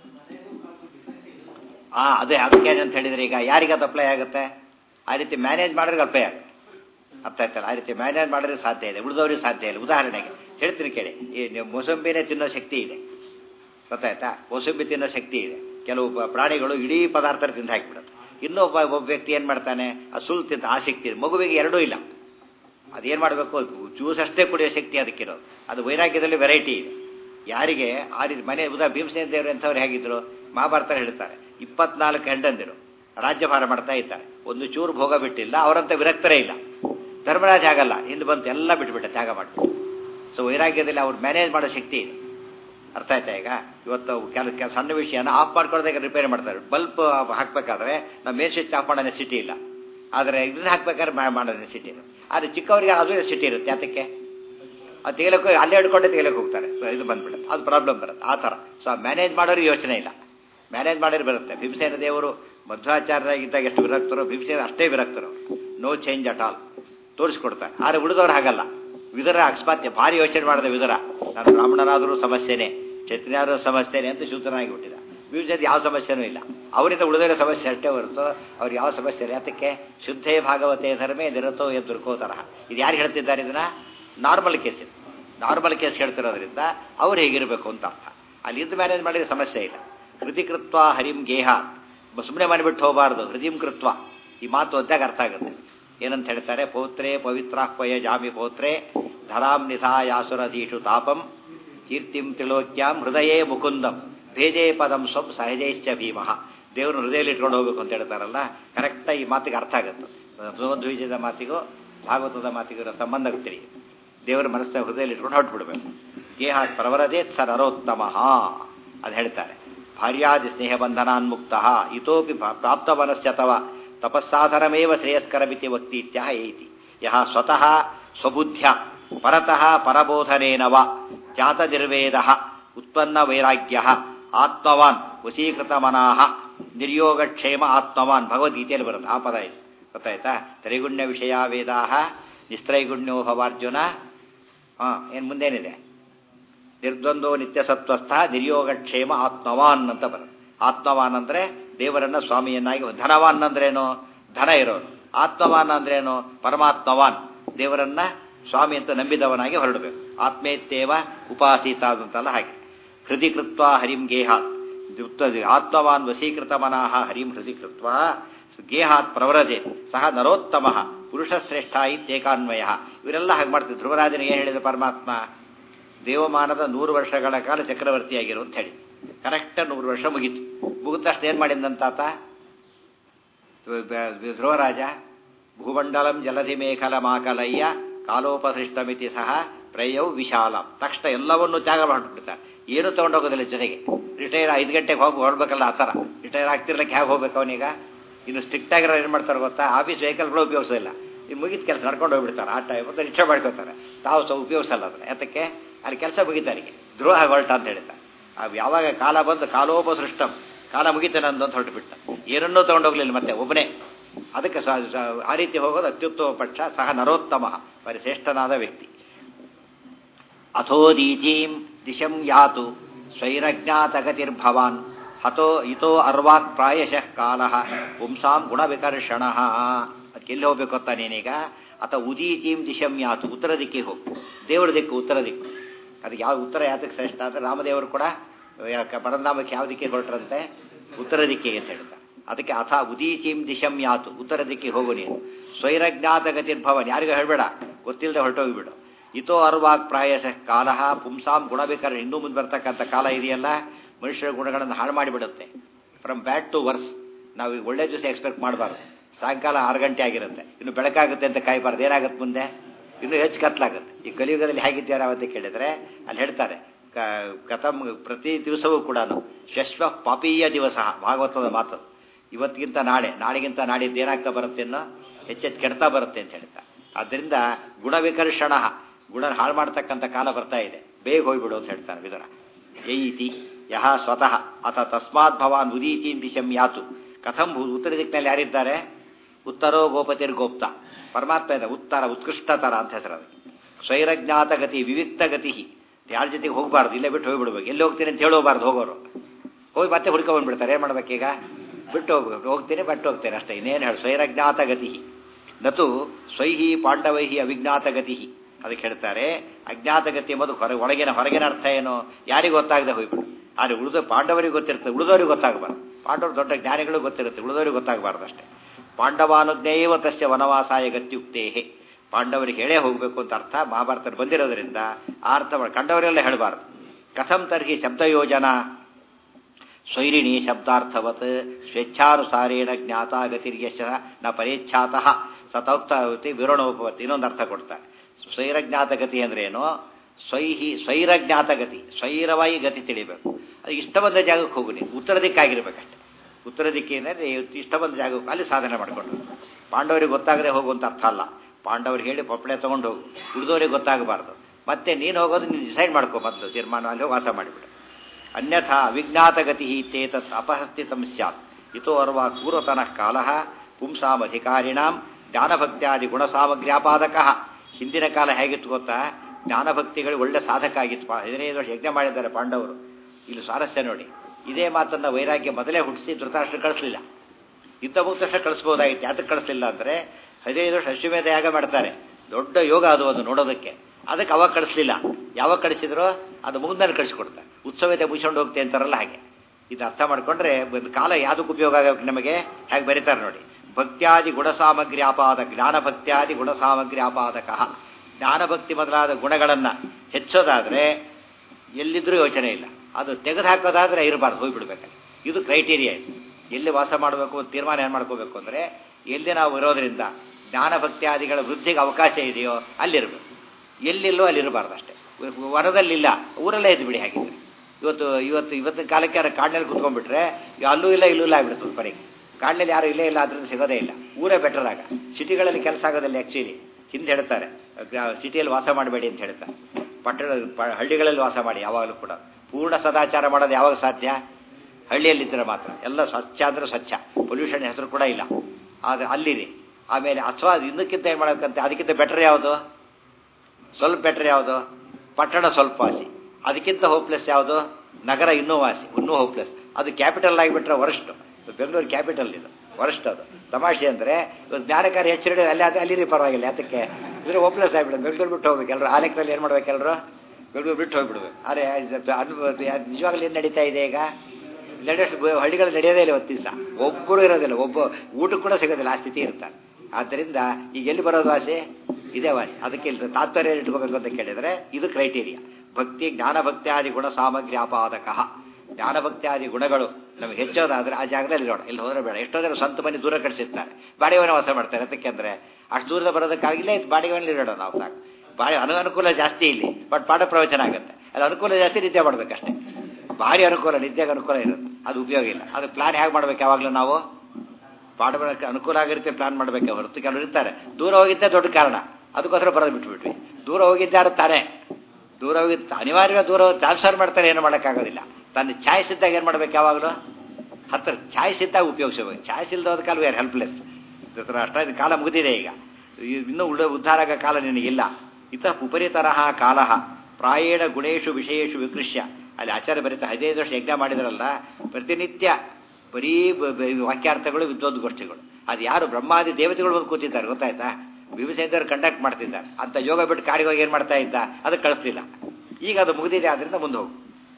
ಆ ಅದೇ ಅದಕ್ಕೆ ಅಂತ ಹೇಳಿದ್ರೆ ಈಗ ಯಾರಿಗೆ ಅದು ಅಪ್ಲೈ ಆಗುತ್ತೆ ಆ ರೀತಿ ಮ್ಯಾನೇಜ್ ಮಾಡಿದ್ರೆ ಅಪ್ಲೈ ಆಗುತ್ತೆ ಅರ್ಥ ಆಯ್ತಲ್ಲ ಆ ರೀತಿ ಮ್ಯಾನೇಜ್ ಮಾಡಿದ್ರೆ ಸಾಧ್ಯ ಇದೆ ಉಳಿದವ್ರಿಗೆ ಸಾಧ್ಯ ಇಲ್ಲ ಉದಾಹರಣೆಗೆ ಹೇಳ್ತೀನಿ ಕೇಳಿ ಈ ಮೊಸಂಬಿನೇ ತಿನ್ನೋ ಶಕ್ತಿ ಇದೆ ಗೊತ್ತಾಯ್ತಾ ಮೊಸಂಬಿ ತಿನ್ನೋ ಶಕ್ತಿ ಇದೆ ಕೆಲವು ಪ್ರಾಣಿಗಳು ಇಡೀ ಪದಾರ್ಥ ತಿಂದು ಹಾಕಿಬಿಡುತ್ತೆ ಇನ್ನೊಬ್ಬ ಒಬ್ಬ ವ್ಯಕ್ತಿ ಏನು ಮಾಡ್ತಾನೆ ಅದು ಸುಳ್ಳು ತಿಂತ ಆ ಶಕ್ತಿ ಮಗುವಿಗೆ ಎರಡೂ ಇಲ್ಲ ಅದೇನು ಮಾಡಬೇಕು ಜ್ಯೂಸ್ ಅಷ್ಟೇ ಕುಡಿಯೋ ಶಕ್ತಿ ಅದಕ್ಕಿರೋದು ಅದು ವೈರಾಗ್ಯದಲ್ಲಿ ವೆರೈಟಿ ಇದೆ ಯಾರಿಗೆ ಆ ರೀತಿ ಮನೆ ಉದಾ ಭೀಮಸೇನ ದೇವರು ಎಂಥವ್ರು ಹೇಗಿದ್ರು ಮಹಾಭಾರತ ಹೇಳ್ತಾರೆ ಇಪ್ಪತ್ನಾಲ್ಕು ಹೆಂಡಂದಿರು ರಾಜ್ಯಭಾರ ಮಾಡ್ತಾ ಇದ್ದಾರೆ ಒಂದು ಚೂರು ಭೋಗ ಬಿಟ್ಟಿಲ್ಲ ಅವರಂತ ವಿರಕ್ತರೇ ಇಲ್ಲ ಧರ್ಮರಾಜ ಆಗಲ್ಲ ಹಿಂದೆ ಬಂತು ಎಲ್ಲ ಬಿಟ್ಬಿಟ್ಟೆ ತ್ಯಾಗ ಮಾಡಿಬಿಟ್ಟು ಸೊ ವೈರಾಗ್ಯದಲ್ಲಿ ಅವ್ರು ಮ್ಯಾನೇಜ್ ಮಾಡೋ ಶಕ್ತಿ ಇದೆ ಅರ್ಥ ಆಯ್ತಾ ಈಗ ಇವತ್ತು ಕೆಲ ಕೆಲ ಸಣ್ಣ ವಿಷಯನ ಆಫ್ ಮಾಡ್ಕೊಳ್ಳೋದಾಗ ರಿಪೇರಿ ಮಾಡ್ತಾರೆ ಬಲ್ಬ್ ಹಾಕಬೇಕಾದ್ರೆ ನಾವು ಮೇನ್ ಸ್ವಿಚ್ ಆಫ್ ಮಾಡೋ ನೆಸಿಟಿ ಇಲ್ಲ ಆದರೆ ಇದನ್ನ ಹಾಕ್ಬೇಕಾದ್ರೆ ಮಾಡೋ ನೆಸಿಟಿ ಇದೆ ಆದರೆ ಚಿಕ್ಕವರಿಗೆ ಅದು ನೆಸಿಟಿ ಇರುತ್ತೆ ಯಾತಕ್ಕೆ ಅದು ತೆಗಿಲಕ್ಕೆ ಅಲ್ಲೇ ಹಿಡ್ಕೊಂಡೆ ತೆಗಿಲಕ್ಕೆ ಹೋಗ್ತಾರೆ ಸೊ ಇದು ಬಂದ್ಬಿಡುತ್ತೆ ಅದು ಪ್ರಾಬ್ಲಮ್ ಬರುತ್ತೆ ಆ ಥರ ಸೊ ಮ್ಯಾನೇಜ್ ಮಾಡೋರಿಗೆ ಯೋಚನೆ ಇಲ್ಲ ಮ್ಯಾನೇಜ್ ಮಾಡಿದ್ರೆ ಬರುತ್ತೆ ಭೀಮಸೇನ ದೇವರು ಮಧ್ವಾಚಾರ್ಯರಾಗಿದ್ದಾಗ ಎಷ್ಟು ವಿರಕ್ತರೋ ಭೀಮಸೇನ ಅಷ್ಟೇ ವಿರಕ್ತರು ನೋ ಚೇಂಜ್ ಅಟ್ ಆಲ್ ತೋರಿಸ್ಕೊಡ್ತಾರೆ ಆದರೆ ಉಳಿದವ್ರು ಹಾಗಲ್ಲ ವಿದುರ ಅಕಸ್ಮಾತ್ ಭಾರಿ ಯೋಚನೆ ಮಾಡಿದ ವಿದುರ ನಾನು ಬ್ರಾಹ್ಮಣನಾದರೂ ಸಮಸ್ಯೆನೇ ಕ್ಷತ್ರಿಯಾದರೂ ಸಮಸ್ಯೆನೇ ಅಂತ ಶೂದ್ರನಾಗಿ ಬಿಟ್ಟಿದ ಭೀಮಸೇನ ಯಾವ ಸಮಸ್ಯೆನೂ ಇಲ್ಲ ಅವರಿಂದ ಉಳಿದವರ ಸಮಸ್ಯೆ ಅಷ್ಟೇ ಹೊರತು ಅವ್ರಿಗೆ ಯಾವ ಸಮಸ್ಯೆ ಇಲ್ಲ ಯಾತಕ್ಕೆ ಶುದ್ಧೇ ಭಾಗವತೆ ಧರ್ಮೇ ನಿರತೋ ಎದುರ್ಕೋ ತರಹ ಇದು ಯಾರು ಹೇಳ್ತಿದ್ದಾರೆ ಇದನ್ನ ನಾರ್ಮಲ್ ಕೇಸ್ ಇದು ನಾರ್ಮಲ್ ಕೇಸ್ ಹೇಳ್ತಿರೋದ್ರಿಂದ ಅವ್ರು ಹೇಗಿರಬೇಕು ಅಂತ ಅರ್ಥ ಅಲ್ಲಿ ಇದ್ದು ಮ್ಯಾನೇಜ್ ಮಾಡಿದ್ರೆ ಸಮಸ್ಯೆ ಇಲ್ಲ ಹೃದಿ ಕೃತ್ವ ಹರಿಂ ಗೇಹ ಸುಮ್ಮನೆ ಮಾಡಿಬಿಟ್ಟು ಹೋಗಬಾರ್ದು ಹೃದಯಂ ಕೃತ್ವ ಈ ಮಾತು ಒದ್ದಾಗ ಅರ್ಥ ಆಗುತ್ತೆ ಏನಂತ ಹೇಳ್ತಾರೆ ಪೌತ್ರೇ ಪವಿತ್ರಾಹ್ವಯ ಜಾಮಿ ಪೌತ್ರೇ ಧರಾಂ ನಿಧಾಯಾಸುರಧೀಷು ತಾಪಂ ಕೀರ್ತಿಂ ತ್ರಿಲೋಕ್ಯಾಂ ಹೃದಯೇ ಮುಕುಂದಂ ಭೇಜೇ ಪದಂ ಸ್ವಂ ಸಹಜೈಶ್ಚ ಭೀಮಃ ದೇವ್ರ ಹೃದಯದಲ್ಲಿ ಇಟ್ಕೊಂಡು ಹೋಗ್ಬೇಕು ಅಂತ ಹೇಳ್ತಾರಲ್ಲ ಕರೆಕ್ಟಾಗಿ ಈ ಮಾತಿಗೆ ಅರ್ಥ ಆಗುತ್ತೆ ಸುಮಧ್ವಿಜಯದ ಮಾತಿಗೂ ಭಾಗವತದ ಮಾತಿಗೂ ಇರೋ ಸಂಬಂಧ ಗೊತ್ತಿರಿ ದೇವರ ಮನಸ್ಸಿನ ಹೃದಯದಲ್ಲಿ ಇಟ್ಕೊಂಡು ಹೊರಟ್ಬಿಡ್ಬೇಕು ಗೇಹ ಪ್ರವರದೇ ಸ ನರೋತ್ತಮ ಅದು ಹೇಳ್ತಾರೆ ಭಾರ್ಯಾದಿ ಸ್ನೇಹ ಬಂಧನಾನ್ಮುಕ್ತ ಇತೋಪಿ ಪ್ರಾಪ್ತ ಮನಸ್ಸತವ ತಪಸ್ಸಾಧನಮೇವ ಶ್ರೇಯಸ್ಕರಮಿತಿ ವಕ್ತೀತ್ಯ ಏತಿ ಯಹ ಸ್ವತಃ ಸ್ವಬುದ್ಧ್ಯ ಪರತಃ ಪರಬೋಧನೇನವ ಜಾತ ನಿರ್ವೇದ ಉತ್ಪನ್ನ ವೈರಾಗ್ಯ ಆತ್ಮವಾನ್ ವಶೀಕೃತ ಮನಾಹ ನಿರ್ಯೋಗಕ್ಷೇಮ ಆತ್ಮವಾನ್ ಭಗವದ್ಗೀತೆಯಲ್ಲಿ ಬರುತ್ತೆ ಆ ಪದ ಇದು ಗೊತ್ತಾಯ್ತಾ ತ್ರೈಗುಣ್ಯ ವಿಷಯ ವೇದಾ ನಿಸ್ತ್ರೈಗುಣ್ಯೋ ಭವಾರ್ಜುನ ಹಾಂ ಏನು ಮುಂದೇನಿದೆ ನಿರ್ದ್ವಂದ್ವೋ ನಿತ್ಯ ಸತ್ವಸ್ಥ ನಿರ್ಯೋಗಕ್ಷೇಮ ಆತ್ಮವಾನ್ ಅಂತ ಬರುತ್ತೆ ಆತ್ಮವಾನ್ ಅಂದ್ರೆ ದೇವರನ್ನ ಸ್ವಾಮಿಯನ್ನಾಗಿ ಧನವಾನ್ ಅಂದ್ರೇನು ಧನ ಇರೋನು ಆತ್ಮವಾನ್ ಅಂದ್ರೇನು ಪರಮಾತ್ಮವಾನ್ ದೇವರನ್ನ ಸ್ವಾಮಿ ಅಂತ ನಂಬಿದವನಾಗಿ ಹೊರಡಬೇಕು ಆತ್ಮೇತ್ತೇವ ಉಪಾಸೀತ ಅಂತಲ್ಲ ಹಾಗೆ ಹೃದಿ ಕೃತ್ವ ಹರಿಂ ಗೇಹಾತ್ ಆತ್ಮವಾನ್ ವಶೀಕೃತ ಮನಃ ಹರಿಂ ಹೃದಿ ಕೃತ್ವ ಗೇಹಾತ್ ಪ್ರವರದೆ ಸಹ ನರೋತ್ತಮ ಪುರುಷಶ್ರೇಷ್ಠ ಇತ್ಯೇಕಾನ್ವಯ ಇವರೆಲ್ಲ ಹಾಗೆ ಮಾಡ್ತಿದ್ರು ಧ್ರುವರಾಜನಿಗೆ ಹೇಳಿದ ಪರಮಾತ್ಮ ದೇವಮಾನದ ನೂರು ವರ್ಷಗಳ ಕಾಲ ಚಕ್ರವರ್ತಿಯಾಗಿರು ಅಂತ ಹೇಳಿ ಕರೆಕ್ಟ್ ನೂರು ವರ್ಷ ಮುಗೀತು ಮುಗಿದ ತಕ್ಷಣ ಏನು ಮಾಡಿದಂತಾತ ಧ್ರುವರಾಜ ಭೂಮಂಡಲಂ ಜಲಧಿ ಮೇಖಲ ಮಾಕಲಯ್ಯ ಕಾಲೋಪಸೃಷ್ಟಮಿತಿ ಸಹ ಪ್ರಯೌ ವಿಶಾಲ ತಕ್ಷಣ ಎಲ್ಲವನ್ನೂ ತ್ಯಾಗ ಮಾಡಿಬಿಡ್ತಾರೆ ಏನು ತಗೊಂಡೋಗೋದಿಲ್ಲ ಜೊತೆಗೆ ರಿಟೈರ್ ಐದು ಗಂಟೆಗೆ ಹೋಗಿ ಹೊರಡ್ಬೇಕಲ್ಲ ಆ ಥರ ರಿಟೈರ್ ಆಗ್ತಿರ್ಲಿಕ್ಕೆ ಹೇಗೆ ಹೋಗ್ಬೇಕು ಅವನೀಗ ಇನ್ನು ಸ್ಟ್ರಿಕ್ಟ್ ಆಗಿರೋ ಏನು ಮಾಡ್ತಾರೆ ಗೊತ್ತಾ ಆಫೀಸ್ ವೆಹಿಕಲ್ಗಳು ಉಪಯೋಗಿಸೋದಿಲ್ಲ ಇನ್ನು ಮುಗಿದ ಕೆಲಸ ನಡ್ಕೊಂಡು ಹೋಗ್ಬಿಡ್ತಾರೆ ಆ ಟೈಮ್ ಅಂತ ರಿಕ್ಷಾ ಮಾಡ್ಕೋತಾರೆ ತಾವು ಸಹ ಉಪಯೋಗಿಸಲ್ಲ ಅದನ್ನ ಯಾತಕ್ಕೆ ಅಲ್ಲಿ ಕೆಲಸ ಮುಗಿತಾರಿಗೆ ದ್ರೋಹ ಹೊರಟ ಅಂತ ಹೇಳ್ತಾರೆ ಅವು ಯಾವಾಗ ಕಾಲ ಬಂದು ಕಾಲೋಪಸೃಷ್ಟಂ ಕಾಲ ಮುಗಿತ ನಂದು ಅಂತ ಹೊರಟುಬಿಟ್ಟ ಏನನ್ನೂ ತಗೊಂಡೋಗ್ಲಿಲ್ಲ ಮತ್ತೆ ಒಬ್ಬನೇ ಅದಕ್ಕೆ ಆ ರೀತಿ ಹೋಗೋದು ಅತ್ಯುತ್ತಮ ಪಕ್ಷ ಸಹ ನರೋತ್ತಮ ಪರಿಶ್ರೇಷ್ಠನಾದ ವ್ಯಕ್ತಿ ಅಥೋದೀಚೀಂ ದಿಶಂ ಯಾತು ಸ್ವೈರಜ್ಞಾತಗತಿರ್ಭವಾನ್ ಹತೋ ಇತೋ ಅರ್ವಾಕ್ ಪ್ರಾಯಶಃ ಕಾಲ ಪುಂಸಾಂ ಗುಣವಿಕರ್ಷಣ ಅದಕ್ಕೆ ಎಲ್ಲಿ ಹೋಗ್ಬೇಕು ಅಂತ ನೀನೀಗ ಅಥ ಉದೀಚೀಂ ದಿಶಂ ಯಾತು ಉತ್ತರ ದಿಕ್ಕಿಗೆ ಹೋಗು ದೇವರ ದಿಕ್ಕು ಉತ್ತರ ದಿಕ್ಕು ಅದಕ್ಕೆ ಯಾವ ಉತ್ತರ ಯಾತಕ್ಕೆ ಶ್ರೇಷ್ಠ ಅಂದರೆ ರಾಮದೇವರು ಕೂಡ ಪರಂಧಾಮಕ್ಕೆ ಯಾವ ದಿಕ್ಕಿಗೆ ಹೊರಟ್ರಂತೆ ಉತ್ತರ ದಿಕ್ಕಿಗೆ ಅಂತ ಹೇಳ್ತಾರೆ ಅದಕ್ಕೆ ಅಥ ಉದೀಚೀಂ ದಿಶಂ ಯಾತು ಉತ್ತರ ದಿಕ್ಕಿಗೆ ಹೋಗು ನೀನು ಸ್ವೈರಜ್ಞಾತ ಗತಿರ್ಭವನ್ ಯಾರಿಗೂ ಹೇಳಬೇಡ ಗೊತ್ತಿಲ್ಲದೆ ಹೊರಟೋಗಿಬಿಡು ಇತೋ ಅರ್ವಾಕ್ ಪ್ರಾಯಶ ಕಾಲ ಪುಂಸಾಂ ಗುಣಬೇಕಾದ್ರೆ ಇನ್ನೂ ಮುಂದೆ ಬರ್ತಕ್ಕಂಥ ಕಾಲ ಇದೆಯಲ್ಲ ಮನುಷ್ಯರ ಗುಣಗಳನ್ನು ಹಾಳು ಮಾಡಿಬಿಡುತ್ತೆ ಫ್ರಮ್ ಬ್ಯಾಡ್ ಟು ವರ್ಸ್ ನಾವು ಈಗ ಒಳ್ಳೆ ದಿವಸ ಎಕ್ಸ್ಪೆಕ್ಟ್ ಮಾಡಬಾರ್ದು ಸಾಯಂಕಾಲ ಆರು ಗಂಟೆ ಆಗಿರುತ್ತೆ ಇನ್ನು ಬೆಳಕಾಗುತ್ತೆ ಅಂತ ಕಾಯಬಾರ್ದು ಏನಾಗುತ್ತೆ ಮುಂದೆ ಇನ್ನೂ ಹೆಚ್ಚು ಕತ್ಲಾಗುತ್ತೆ ಈ ಕಲಿಯುಗದಲ್ಲಿ ಹೇಗಿದ್ದಾರೆ ಅಂತ ಕೇಳಿದರೆ ಅಲ್ಲಿ ಹೇಳ್ತಾರೆ ಕಥಂ ಪ್ರತಿ ದಿವಸವೂ ಕೂಡ ಶಶ್ವ ಪಾಪೀಯ ದಿವಸ ಭಾಗವತದ ಮಾತು ಇವತ್ತಿಗಿಂತ ನಾಳೆ ನಾಳೆಗಿಂತ ನಾಡಿದ್ದು ಏನಾಗ್ತಾ ಬರುತ್ತೆ ಅನ್ನೋ ಹೆಚ್ಚೆಚ್ಚು ಕೆಡ್ತಾ ಬರುತ್ತೆ ಅಂತ ಹೇಳ್ತಾ ಆದ್ದರಿಂದ ಗುಣವಿಕರ್ಷಣ ಗುಣ ಹಾಳು ಮಾಡ್ತಕ್ಕಂಥ ಕಾಲ ಬರ್ತಾ ಇದೆ ಬೇಗ ಹೋಗ್ಬಿಡು ಅಂತ ಹೇಳ್ತಾನೆ ವಿದುರ ಯೈತಿ ಯಹ ಸ್ವತಃ ಅಥ ತಸ್ಮಾತ್ ಭವಾನ್ ಉದೀತಿ ದಿಶಂ ಯಾತು ಕಥಂ ಉತ್ತರ ದಿಕ್ಕಿನಲ್ಲಿ ಯಾರಿದ್ದಾರೆ ಉತ್ತರೋ ಗೋಪತಿರ್ ಗೋಪ್ತ ಪರಮಾತ್ಮ ಇದೆ ಉತ್ತರ ಉತ್ಕೃಷ್ಟತರ ಅಂತ ಹೆಸರು ಅದು ಸ್ವೈರಜ್ಞಾತ ಗತಿ ವಿವಿಕ್ತ ಗತಿ ಯಾರ ಜೊತೆಗೆ ಹೋಗಬಾರ್ದು ಇಲ್ಲೇ ಬಿಟ್ಟು ಹೋಗ್ಬಿಡ್ಬೇಕು ಎಲ್ಲಿ ಹೋಗ್ತೀನಿ ಅಂತ ಹೇಳೋಬಾರ್ದು ಹೋಗೋರು ಹೋಗಿ ಮತ್ತೆ ಹುಡ್ಕೊಂಡ್ಬಿಡ್ತಾರೆ ಏನು ಮಾಡ್ಬೇಕೀಗ ಬಿಟ್ಟು ಹೋಗ್ಬೇಕು ಹೋಗ್ತೀನಿ ಬಟ್ಟು ಹೋಗ್ತೇನೆ ಅಷ್ಟೇ ಇನ್ನೇನು ಹೇಳಿ ಸ್ವೈರಜ್ಞಾತ ಗತಿ ನತು ಸ್ವೈಹಿ ಪಾಂಡವೈಹಿ ಅವಿಜ್ಞಾತ ಗತಿ ಅದಕ್ಕೆ ಹೇಳ್ತಾರೆ ಅಜ್ಞಾತ ಗತಿ ಎಂಬುದು ಹೊರ ಒಳಗಿನ ಹೊರಗಿನ ಅರ್ಥ ಏನು ಯಾರಿಗೂ ಗೊತ್ತಾಗದೆ ಹೋಗ್ಬಿಡು ಆದರೆ ಉಳಿದ ಪಾಂಡವರಿಗೆ ಗೊತ್ತಿರ್ತದೆ ಉಳಿದವರಿಗೆ ಗೊತ್ತಾಗಬಾರ್ದು ಪಾಂಡವರು ದೊಡ್ಡ ಜ್ಞಾನಿಗಳು ಗೊತ್ತಿರುತ್ತೆ ಉಳಿದವರಿಗೆ ಗೊತ್ತಾಗಬಾರ್ದು ಅಷ್ಟೇ ಪಾಂಡವಾನುಜ್ಞೇವ ತಸ್ಯ ವನವಾಸಾಯ ಗತ್ಯುಕ್ತೇಹೆ ಪಾಂಡವರಿಗೆ ಹೇಳೇ ಹೋಗಬೇಕು ಅಂತ ಅರ್ಥ ಮಹಾಭಾರತ ಬಂದಿರೋದ್ರಿಂದ ಆ ಅರ್ಥ ಕಂಡವರೆಲ್ಲ ಹೇಳಬಾರ್ದು ಕಥಂ ತರ್ಹಿ ಶಬ್ದಯೋಜನಾ ಸ್ವೈರಿಣಿ ಶಬ್ದಾರ್ಥವತ್ ಸ್ವೇಚ್ಛಾನುಸಾರೇಣ ಜ್ಞಾತಾಗತಿರ್ಯಶ ನ ಪರೇಚ್ಛಾತಃ ಸತೌಕ್ತಿ ವಿವರಣೋಪವತಿ ಇನ್ನೊಂದು ಅರ್ಥ ಕೊಡ್ತಾರೆ ಸ್ವೈರಜ್ಞಾತಗತಿ ಅಂದ್ರೇನು ಸ್ವೈಹಿ ಸ್ವೈರಜ್ಞಾತಗತಿ ಸ್ವೈರವಾಗಿ ಗತಿ ತಿಳಿಬೇಕು ಅದು ಇಷ್ಟ ಬಂದ ಜಾಗಕ್ಕೆ ಹೋಗು ನೀವು ಉತ್ತರ ದಿಕ್ಕಾಗಿರ್ಬೇಕಷ್ಟೆ ಉತ್ತರ ದಿಕ್ಕಿನಲ್ಲಿ ಇಷ್ಟ ಬಂದ ಜಾಗಕ್ಕೆ ಅಲ್ಲಿ ಸಾಧನೆ ಮಾಡಿಕೊಂಡು ಪಾಂಡವರಿಗೆ ಗೊತ್ತಾಗದೆ ಹೋಗುವಂತ ಅರ್ಥ ಅಲ್ಲ ಪಾಂಡವ್ರಿಗೆ ಹೇಳಿ ಪಪ್ಪಳೆ ತಗೊಂಡು ಹೋಗು ಉಳಿದವರಿಗೆ ಗೊತ್ತಾಗಬಾರ್ದು ಮತ್ತೆ ನೀನು ಹೋಗೋದು ನೀನು ಡಿಸೈಡ್ ಮಾಡ್ಕೊ ಮೊದಲು ತೀರ್ಮಾನ ಅಲ್ಲಿ ಹೋಗಿ ವಾಸ ಮಾಡಿಬಿಡು ಅನ್ಯಥಾ ಅವಿಜ್ಞಾತಗತಿ ತೇತತ್ ಅಪಹಸ್ಥಿತಂ ಸ್ಯಾತ್ ಇತೋ ಅರ್ವ ಪೂರ್ವತನಃ ಕಾಲಃ ಪುಂಸಾಮಧಿಕಾರಿಣಾಂ ಜ್ಞಾನಭಕ್ತ್ಯಾದಿ ಗುಣಸಾಮಗ್ರ್ಯಾಪಾದಕ ಹಿಂದಿನ ಕಾಲ ಹೇಗಿತ್ತು ಗೊತ್ತಾ ಜ್ಞಾನಭಕ್ತಿಗಳು ಒಳ್ಳೆ ಸಾಧಕ ಆಗಿತ್ತು ಪಾ- ಹದಿನೈದು ವರ್ಷ ಯಜ್ಞ ಮಾಡಿದ್ದಾರೆ ಪಾಂಡವರು ಇಲ್ಲಿ ಸ್ವಾರಸ್ಯ ನೋಡಿ ಇದೇ ಮಾತನ್ನ ವೈರಾಗ್ಯ ಮೊದಲೇ ಹುಟ್ಟಿಸಿ ಧೃತರಾಷ್ಟ್ರ ಕಳಿಸ್ಲಿಲ್ಲ ಯುದ್ಧ ಮುಗಿದ ತಕ್ಷಣ ಕಳಿಸ್ಬೋದಾಗಿತ್ತು ಯಾತಕ್ಕೆ ಕಳಿಸ್ಲಿಲ್ಲ ಅಂದರೆ ಹದಿನೈದು ವರ್ಷ ಅಶ್ವಮೇಧ ಯಾಗ ಮಾಡ್ತಾರೆ ದೊಡ್ಡ ಯೋಗ ಅದು ಅದು ನೋಡೋದಕ್ಕೆ ಅದಕ್ಕೆ ಅವಾಗ ಕಳಿಸ್ಲಿಲ್ಲ ಯಾವಾಗ ಕಳಿಸಿದ್ರು ಅದು ಮುಗಿದ್ಮೇಲೆ ಕಳಿಸ್ಕೊಡ್ತಾರೆ ಉತ್ಸವತೆ ಮುಗಿಸ್ಕೊಂಡು ಹೋಗ್ತೆ ಅಂತಾರಲ್ಲ ಹಾಗೆ ಇದು ಅರ್ಥ ಮಾಡ್ಕೊಂಡ್ರೆ ಒಂದು ಕಾಲ ಯಾವುದಕ್ಕೆ ಉಪಯೋಗ ಆಗಬೇಕು ನಮಗೆ ಹೇಗೆ ಬರೀತಾರೆ ನೋಡಿ ಭಕ್ತ್ಯಾದಿ ಗುಣಸಾಮಗ್ರಿ ಆಪಾದಕ ಜ್ಞಾನ ಭಕ್ತ್ಯಾದಿ ಗುಣಸಾಮಗ್ರಿ ಆಪಾದಕ ಜ್ಞಾನಭಕ್ತಿ ಮೊದಲಾದ ಗುಣಗಳನ್ನು ಹೆಚ್ಚೋದಾದರೆ ಎಲ್ಲಿದ್ರೂ ಯೋಚನೆ ಇಲ್ಲ ಅದು ತೆಗೆದು ಹಾಕೋದಾದ್ರೆ ಇರಬಾರ್ದು ಹೋಗ್ಬಿಡ್ಬೇಕಾಗಿ ಇದು ಕ್ರೈಟೀರಿಯಾ ಇದು ಎಲ್ಲಿ ವಾಸ ಮಾಡಬೇಕು ಅಂತ ತೀರ್ಮಾನ ಏನು ಮಾಡ್ಕೋಬೇಕು ಅಂದರೆ ಎಲ್ಲಿ ನಾವು ಇರೋದ್ರಿಂದ ಜ್ಞಾನ ಭಕ್ತ್ಯಾದಿಗಳ ವೃದ್ಧಿಗೆ ಅವಕಾಶ ಇದೆಯೋ ಅಲ್ಲಿರಬೇಕು ಎಲ್ಲಿಲ್ಲೋ ಅಲ್ಲಿರಬಾರ್ದು ಅಷ್ಟೇ ವರದಲ್ಲಿಲ್ಲ ಊರಲ್ಲೇ ಇದ್ದು ಬಿಡಿ ಹಾಗಿದ್ರೆ ಇವತ್ತು ಇವತ್ತು ಇವತ್ತಿನ ಕಾಲಕ್ಕೆ ಯಾರು ಕಾಡಿನಲ್ಲಿ ಕುತ್ಕೊಂಡ್ಬಿಟ್ರೆ ಈಗ ಅಲ್ಲೂ ಇಲ್ಲ ಇಲ್ಲೂ ಇಲ್ಲ ಆಗ್ಬಿಡ್ತದೆ ಪರಿಗೆ ಕಾಡಿನಲ್ಲಿ ಯಾರು ಇಲ್ಲೇ ಇಲ್ಲ ಅದರಿಂದ ಸಿಗೋದೇ ಇಲ್ಲ ಊರೇ ಬೆಟರ್ ಆಗ ಸಿಟಿಗಳಲ್ಲಿ ಕೆಲಸ ಆಗೋದಿಲ್ಲ ಆ್ಯಕ್ಚುಲಿ ಹಿಂದೆ ಹೇಳ್ತಾರೆ ಸಿಟಿಯಲ್ಲಿ ವಾಸ ಮಾಡಬೇಡಿ ಅಂತ ಹೇಳ್ತಾರೆ ಪಟ್ಟಣ ಪ- ಹಳ್ಳಿಗಳಲ್ಲಿ ವಾಸ ಮಾಡಿ ಯಾವಾಗಲೂ ಕೂಡ ಪೂರ್ಣ ಸದಾಚಾರ ಮಾಡೋದು ಯಾವಾಗ ಸಾಧ್ಯ ಹಳ್ಳಿಯಲ್ಲಿದ್ದರೆ ಮಾತ್ರ ಎಲ್ಲ ಸ್ವಚ್ಛ ಅಂದರೆ ಸ್ವಚ್ಛ ಪೊಲ್ಯೂಷನ್ ಹೆಸರು ಕೂಡ ಇಲ್ಲ ಆದರೆ ಅಲ್ಲಿರಿ ಆಮೇಲೆ ಅಥವಾ ಇನ್ನಕ್ಕಿಂತ ಏನು ಮಾಡೋಕ್ಕಂತ ಅದಕ್ಕಿಂತ ಬೆಟರ್ ಯಾವುದು ಸ್ವಲ್ಪ ಬೆಟರ್ ಯಾವುದು ಪಟ್ಟಣ ಸ್ವಲ್ಪ ವಾಸಿ ಅದಕ್ಕಿಂತ ಹೋಪ್ಲೆಸ್ ಯಾವುದು ನಗರ ಇನ್ನೂ ವಾಸಿ ಇನ್ನೂ ಹೋಪ್ಲೆಸ್ ಅದು ಕ್ಯಾಪಿಟಲ್ ಆಗಿಬಿಟ್ರೆ ವರಷ್ಟು ಬೆಂಗಳೂರು ಕ್ಯಾಪಿಟಲ್ ಇದು ವರಸ್ಟ್ ಅದು ತಮಾಷೆ ಅಂದರೆ ಇವತ್ತು ಜ್ಞಾನಕಾರಿ ಹೆಚ್ಚಿರಡಿ ಅಲ್ಲಿ ಅದು ಅಲ್ಲಿರಿ ಪರವಾಗಿಲ್ಲ ಯಾತಕ್ಕೆ ಇದ್ರೆ ಹೋಪ್ಲೆಸ್ ಆಗಿಬಿಡೋದು ಬೆಂಗಳೂರು ಬಿಟ್ಟು ಹೋಗ್ಬೇಕು ಎಲ್ಲರೂ ಆ ಲೆಕ್ಕದಲ್ಲಿ ಏನು ಮಾಡ್ಬೇಕು ಎಲ್ಲರೂ ಬೆಂಗಳೂರು ಬಿಟ್ಟು ಹೋಗ್ಬಿಡ್ಬೇಕು ಆದರೆ ನಿಜವಾಗ್ಲೂ ಏನು ನಡೀತಾ ಇದೆ ಈಗ ನಡೆಯೋಷ್ಟು ಹಳ್ಳಿಗಳು ನಡೆಯೋದೇ ಇಲ್ಲ ಇವತ್ತು ದಿವಸ ಒಬ್ಬರು ಇರೋದಿಲ್ಲ ಒಬ್ಬ ಊಟಕ್ಕೆ ಕೂಡ ಸಿಗೋದಿಲ್ಲ ಆ ಸ್ಥಿತಿ ಇರ್ತಾರೆ ಆದ್ದರಿಂದ ಈಗ ಎಲ್ಲಿ ಬರೋದು ವಾಸಿ ಇದೇ ವಾಸಿ ಅದಕ್ಕೆ ಇಲ್ಲಿ ತಾತ್ಪರ್ಯ ಇಟ್ಕೋಬೇಕು ಅಂತ ಕೇಳಿದರೆ ಇದು ಕ್ರೈಟೀರಿಯಾ ಭಕ್ತಿ ಜ್ಞಾನಭಕ್ತ್ಯಾದಿ ಗುಣ ಸಾಮಗ್ರಿ ಆಪಾದಕ ಜ್ಞಾನಭಕ್ತ್ಯಾದಿ ಗುಣಗಳು ನಮಗೆ ಹೆಚ್ಚೋದಾದ್ರೆ ಆ ಜಾಗದಲ್ಲಿ ನೋಡ ಇಲ್ಲಿ ಹೋದ್ರೆ ಬೇಡ ಎಷ್ಟೋ ಜನ ಸ್ವಂತ ಮನೆ ದೂರ ಕಳಿಸಿರ್ತಾರೆ ಬಾಡಿಗೆವನ್ನ ವಾಸ ಮಾಡ್ತಾರೆ ಅದಕ್ಕೆಂದ್ರೆ ಅಷ್ಟು ದೂರದ ಬರೋದಕ್ಕಾಗಿಲ್ಲ ಇದು ಬಾಡಿಗೆವನ್ನೇ ಇರೋಣ ನಾವು ಸಾಕು ಬಾಡಿ ಅನು ಅನುಕೂಲ ಜಾಸ್ತಿ ಇಲ್ಲಿ ಬಟ್ ಪಾಠ ಪ್ರವಚನ ಆಗುತ್ತೆ ಅಲ್ಲಿ ಅನುಕೂಲ ಜಾಸ್ತಿ ನಿದ್ದೆ ಮಾಡ್ಬೇಕಷ್ಟೇ ಭಾರಿ ಅನುಕೂಲ ನಿದ್ಯೆಗೆ ಅನುಕೂಲ ಇರುತ್ತೆ ಅದು ಉಪಯೋಗ ಇಲ್ಲ ಅದು ಪ್ಲಾನ್ ಹೇಗೆ ಮಾಡ್ಬೇಕು ಯಾವಾಗಲೂ ನಾವು ಪಾಠ ಮಾಡೋಕ್ಕೆ ಅನುಕೂಲ ಆಗಿರುತ್ತೆ ಪ್ಲಾನ್ ಮಾಡಬೇಕು ಹೊರತು ಕೆಲವರು ಇರ್ತಾರೆ ದೂರ ಹೋಗಿದ್ದೆ ದೊಡ್ಡ ಕಾರಣ ಅದಕ್ಕೋಸ್ಕರ ಬರೋದು ಬಿಟ್ಬಿಟ್ವಿ ದೂರ ಹೋಗಿದ್ದಾರು ತಾನೇ ದೂರ ಹೋಗಿದ್ದ ಅನಿವಾರ್ಯ ದೂರ ಟ್ರಾನ್ಸ್ಫರ್ ಮಾಡ್ತಾರೆ ಏನು ಮಾಡೋಕ್ಕಾಗೋದಿಲ್ಲ ತನ್ನ ಚಾಯ್ಸ್ ಇದ್ದಾಗ ಏನು ಮಾಡ್ಬೇಕು ಯಾವಾಗಲೂ ಹತ್ತಿರ ಚಾಯ್ಸ್ ಇದ್ದಾಗ ಉಪಯೋಗಿಸಬೇಕು ಚಾಯ್ಸ್ ಇಲ್ಲದ ಕಾಲ ವೇರ್ ಹೆಲ್ಪ್ಲೆಸ್ ಅಷ್ಟ ಇದು ಕಾಲ ಮುಗಿದಿದೆ ಈಗ ಇ- ಇನ್ನೂ ಉಳ್ಳ ಉದ್ಧಾರ ಆಗೋ ಕಾಲ ನಿನಗಿಲ್ಲ ಇತ ಉಪರಿತರಹ ಕಾಲ ಪ್ರಾಯೇಣ ಗುಣೇಶು ವಿಷಯೇಶು ವಿಕೃಷ್ಯ ಅಲ್ಲಿ ಆಚಾರ್ಯ ಬರೀತಾ ಹದಿನೈದು ವರ್ಷ ಯಜ್ಞ ಮಾಡಿದ್ರಲ್ಲ ಪ್ರತಿನಿತ್ಯ ಬರೀ ಬ- ಬ- ವಾಕ್ಯಾರ್ಥಗಳು ವಿದ್ವದ್ಗೋಷ್ಠಿಗಳು ಅದು ಯಾರು ಬ್ರಹ್ಮಾದಿ ದೇವತೆಗಳು ಬಂದು ಕೂತಿದ್ದಾರೆ ಗೊತ್ತಾಯ್ತಾ ಭೀಮಸೇನರು ಕಂಡಕ್ಟ್ ಮಾಡ್ತಿದ್ದಾರೆ ಅಂತ ಯೋಗ ಬಿಟ್ಟು ಕಾಡಿಗೆ ಹೋಗಿ ಏನು ಮಾಡ್ತಾ ಇದ್ದ ಅದಕ್ಕೆ ಕಳಿಸ್ಲಿಲ್ಲ ಈಗ ಅದು ಮುಗಿದಿದೆ ಆದ್ರಿಂದ ಮುಂದೆ ಹೋಗು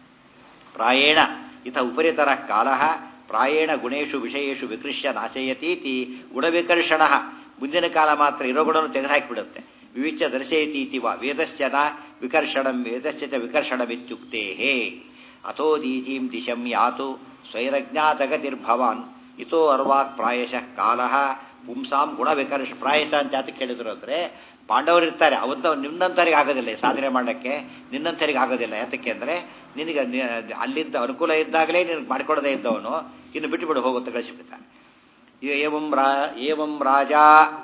ಪ್ರಾಯೇಣ ಇತ ಉಪರಿತರ ಕಾಲ ಪ್ರಾಯೇಣ ಗುಣೇಶು ವಿಷಯೇಶು ವಿಕೃಷ್ಯ ನಾಶಯತೀತಿ ಗುಣವಿಕರ್ಷಣ ಮುಂದಿನ ಕಾಲ ಮಾತ್ರ ಇರೋ ಗುಣವನ್ನು ತೆಗೆದುಹಾಕಿಬಿಡುತ್ತೆ ವಿವಿಚ ದರ್ಶಯತೀತಿ ವಾ ವೇದಸ್ಯ ನ ವಿಕರ್ಷಣಂ ವೇದಸ್ಯ ಚ ವಿಕರ್ಷಣಮಿತ್ಯುಕ್ತೇ ಅಥೋ ದೀಚೀಂ ದಿಶಂ ಯಾತು ಸ್ವೈರಜ್ಞಾತಗತಿರ್ಭವಾನ್ ಇತೋ ಅರ್ವಾಕ್ ಪ್ರಾಯಶಃ ಕಾಲ ಪುಂಸಾಂ ಗುಣ ವಿಕರ್ಷ ಪ್ರಾಯಶ ಅಂತ ಯಾತಕ್ಕೆ ಕೇಳಿದ್ರು ಅಂದರೆ ಪಾಂಡವರು ಇರ್ತಾರೆ ಅವಂತ ನಿನ್ನಂತರಿಗೆ ಆಗೋದಿಲ್ಲ ಈ ಸಾಧನೆ ಮಾಡಕ್ಕೆ ನಿನ್ನಂತರಿಗೆ ಆಗೋದಿಲ್ಲ ಯಾತಕ್ಕೆ ಅಂದರೆ ನಿನಗೆ ನಿ- ಅಲ್ಲಿದ್ದ ಅನುಕೂಲ ಇದ್ದಾಗಲೇ ನಿನಗೆ ಮಾಡಿಕೊಡದೇ ಇದ್ದವನು ಇನ್ನು ಬಿಟ್ಟು ಬಿಡು ಹೋಗುತ್ತೆ ಕಳಿಸಿಬಿಡ್ತಾನೆ ಏವಂ ರಾ ಏವಂ ರಾಜ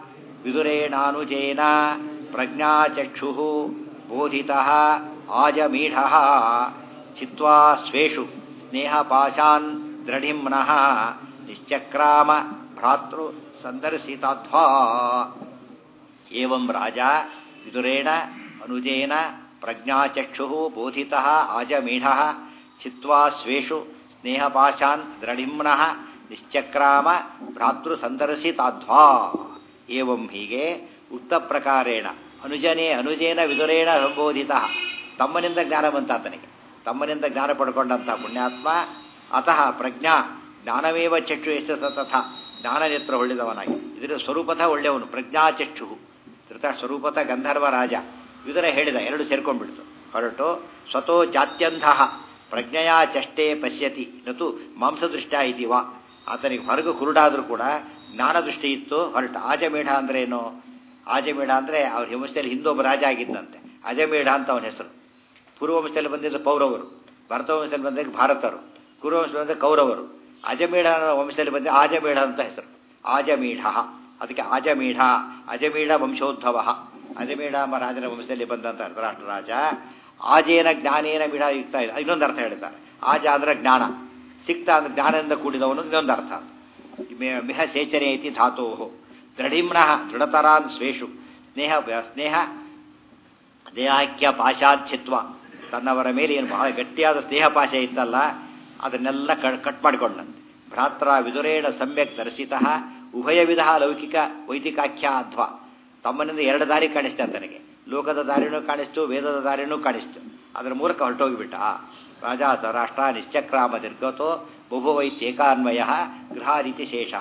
ವಿದುರೇಣಾನುಜೇನ ಪ್ರಜ್ಞಾಚಕ್ಷು ಬೋಧಿತ ಆಜಮೀಢ ಚಿತ್ವಾ ಸ್ವೇಷು ಸ್ನೇಹಪಾಶಾನ್ ದೃಢಿಮ್ನಃ ನಿಶ್ಚಕ್ರಾಮ ಭ್ರಾತೃ ಸಂದರ್ಶಿತಾಧ್ವಾ ಏವಂ ರಾಜ ವಿದುರೇಣ ಅನುಜೇನ ಪ್ರಜ್ಞಾಚಕ್ಷು ಬೋಧಿತ ಆಜಮೀಢ ಚಿತ್ವಾ ಸ್ವೇಷು ಸ್ನೇಹಪಾಶಾನ್ ದೃಢಿಮ್ನಃ ನಿಶ್ಚಕ್ರಾಮ ಭ್ರಾತೃ ಸಂದರ್ಶಿತಾಧ್ವಾ ಏವಂ ಹೀಗೆ ಉಕ್ತ ಪ್ರಕಾರೇಣ ಅನುಜನೇ ಅನುಜೇನ ವಿದುರೇಣ ಸಂಬೋಧಿತ ತಮ್ಮನಿಂದ ಜ್ಞಾನ ಬಂತ ಆತನಿಗೆ ತಮ್ಮನಿಂದ ಜ್ಞಾನ ಪಡ್ಕೊಂಡಂತಹ ಪುಣ್ಯಾತ್ಮ ಅತಃ ಪ್ರಜ್ಞಾ ಜ್ಞಾನವೇವ ಚಕ್ಷು ಎಸ ಸತಥ ಜ್ಞಾನನೇತ್ರ ಒಳ್ಳೆದವನಾಗಿ ಇದರ ಸ್ವರೂಪಥ ಒಳ್ಳೆಯವನು ಪ್ರಜ್ಞಾಚಕ್ಷು ಧೃತ ಸ್ವರೂಪಥ ಗಂಧರ್ವ ರಾಜ ವಿದುರ ಹೇಳಿದ ಎರಡು ಸೇರ್ಕೊಂಡ್ಬಿಡ್ತು ಹೊರಟು ಸ್ವತೋ ಜಾತ್ಯಂಧ ಪ್ರಜ್ಞೆಯ ಚಷ್ಟೇ ಪಶ್ಯತಿ ನತು ಮಾಂಸದೃಷ್ಟ ಇತಿ ವಾ ಆತನಿಗೆ ಹೊರಗು ಕುರುಡಾದರೂ ಕೂಡ ಜ್ಞಾನ ದೃಷ್ಟಿ ಇತ್ತು ಹೊರಟ ಆಜಮೇಢ ಅಂದ್ರೆ ಏನು ಆಜಮೇಢ ಅಂದ್ರೆ ಅವ್ರ ಹಿಂಸೆಯಲ್ಲಿ ಹಿಂದೊಬ್ಬ ರಾಜ ಆಗಿದ್ದಂತೆ ಅಜಮೇಢ ಅಂತ ಅವನ ಹೆಸರು ಪೂರ್ವವಂಶದಲ್ಲಿ ಬಂದಿದ್ದ ಪೌರವರು ಭರತ ವಂಶದಲ್ಲಿ ಬಂದಾಗ ಭಾರತರು ಕುರುವಂಶದಲ್ಲಿ ಬಂದ ಕೌರವರು ಅಜಮೇಢ ಅನ್ನೋ ವಂಶದಲ್ಲಿ ಬಂದ ಆಜಮೇಢ ಅಂತ ಹೆಸರು ಆಜಮೀಢ ಅದಕ್ಕೆ ಆಜಮೀಢ ಅಜಮೀಢ ವಂಶೋದ್ಭವ ಅಜಮೀಡಾಮ ರಾಜನ ವಂಶದಲ್ಲಿ ಬಂದಂತ ಧೃತರಾಷ್ಟ್ರ ರಾಜ ಆಜೇನ ಜ್ಞಾನೇನ ಮೀಡ ಯುಕ್ತ ಇದೆ ಇನ್ನೊಂದು ಅರ್ಥ ಹೇಳ್ತಾರೆ ಆಜ ಅಂದ್ರೆ ಜ್ಞಾನ ಸಿಕ್ತ ಅಂದ್ರೆ ಜ್ಞಾನದಿಂದ ಕೂಡಿದವನು ಇನ್ನೊಂದು ಅರ್ಥ ಮಿ- ಮಿಹ ಸೇಚನೆ ಐತಿ ಧಾತೋ ದೃಢಿಮ್ನಃ ದೃಢತರಾನ್ ಸ್ವೇಷು ಸ್ನೇಹ ಸ್ನೇಹ ದೇಹಾಖ್ಯ ಪಾಶಾಚ್ಛಿತ್ವ ತನ್ನವರ ಮೇಲೆ ಏನು ಬಹಳ ಗಟ್ಟಿಯಾದ ಸ್ನೇಹ ಪಾಶ ಇತ್ತಲ್ಲ ಅದನ್ನೆಲ್ಲ ಕ- ಕಟ್ ಮಾಡಿಕೊಂಡಂತೆ ಭ್ರಾತ್ರ ವಿದುರೇಣ ಸಮ್ಯಕ್ ದರ್ಶಿತ ಉಭಯ ವಿಧ ಲೌಕಿಕ ವೈದಿಕಾಖ್ಯ ಅಧ್ವ ತಮ್ಮನಿಂದ ಎರಡು ದಾರಿ ಕಾಣಿಸ್ತಾ ತನಗೆ ಲೋಕದ ದಾರಿನೂ ಕಾಣಿಸ್ತು ವೇದದ ದಾರಿನೂ ಕಾಣಿಸ್ತು ಅದರ ಮೂಲಕ ಹೊರಟೋಗಿಬಿಟ್ಟ ರಾಜ ಸ ರಾಷ್ಟ್ರ ನಿಶ್ಚಕ್ರಾಮ ನಿರ್ಗತೋ ಬಹುವೈತ್ಯೇಕಾನ್ವಯ ಗೃಹಾರೀತಿ ಶೇಷ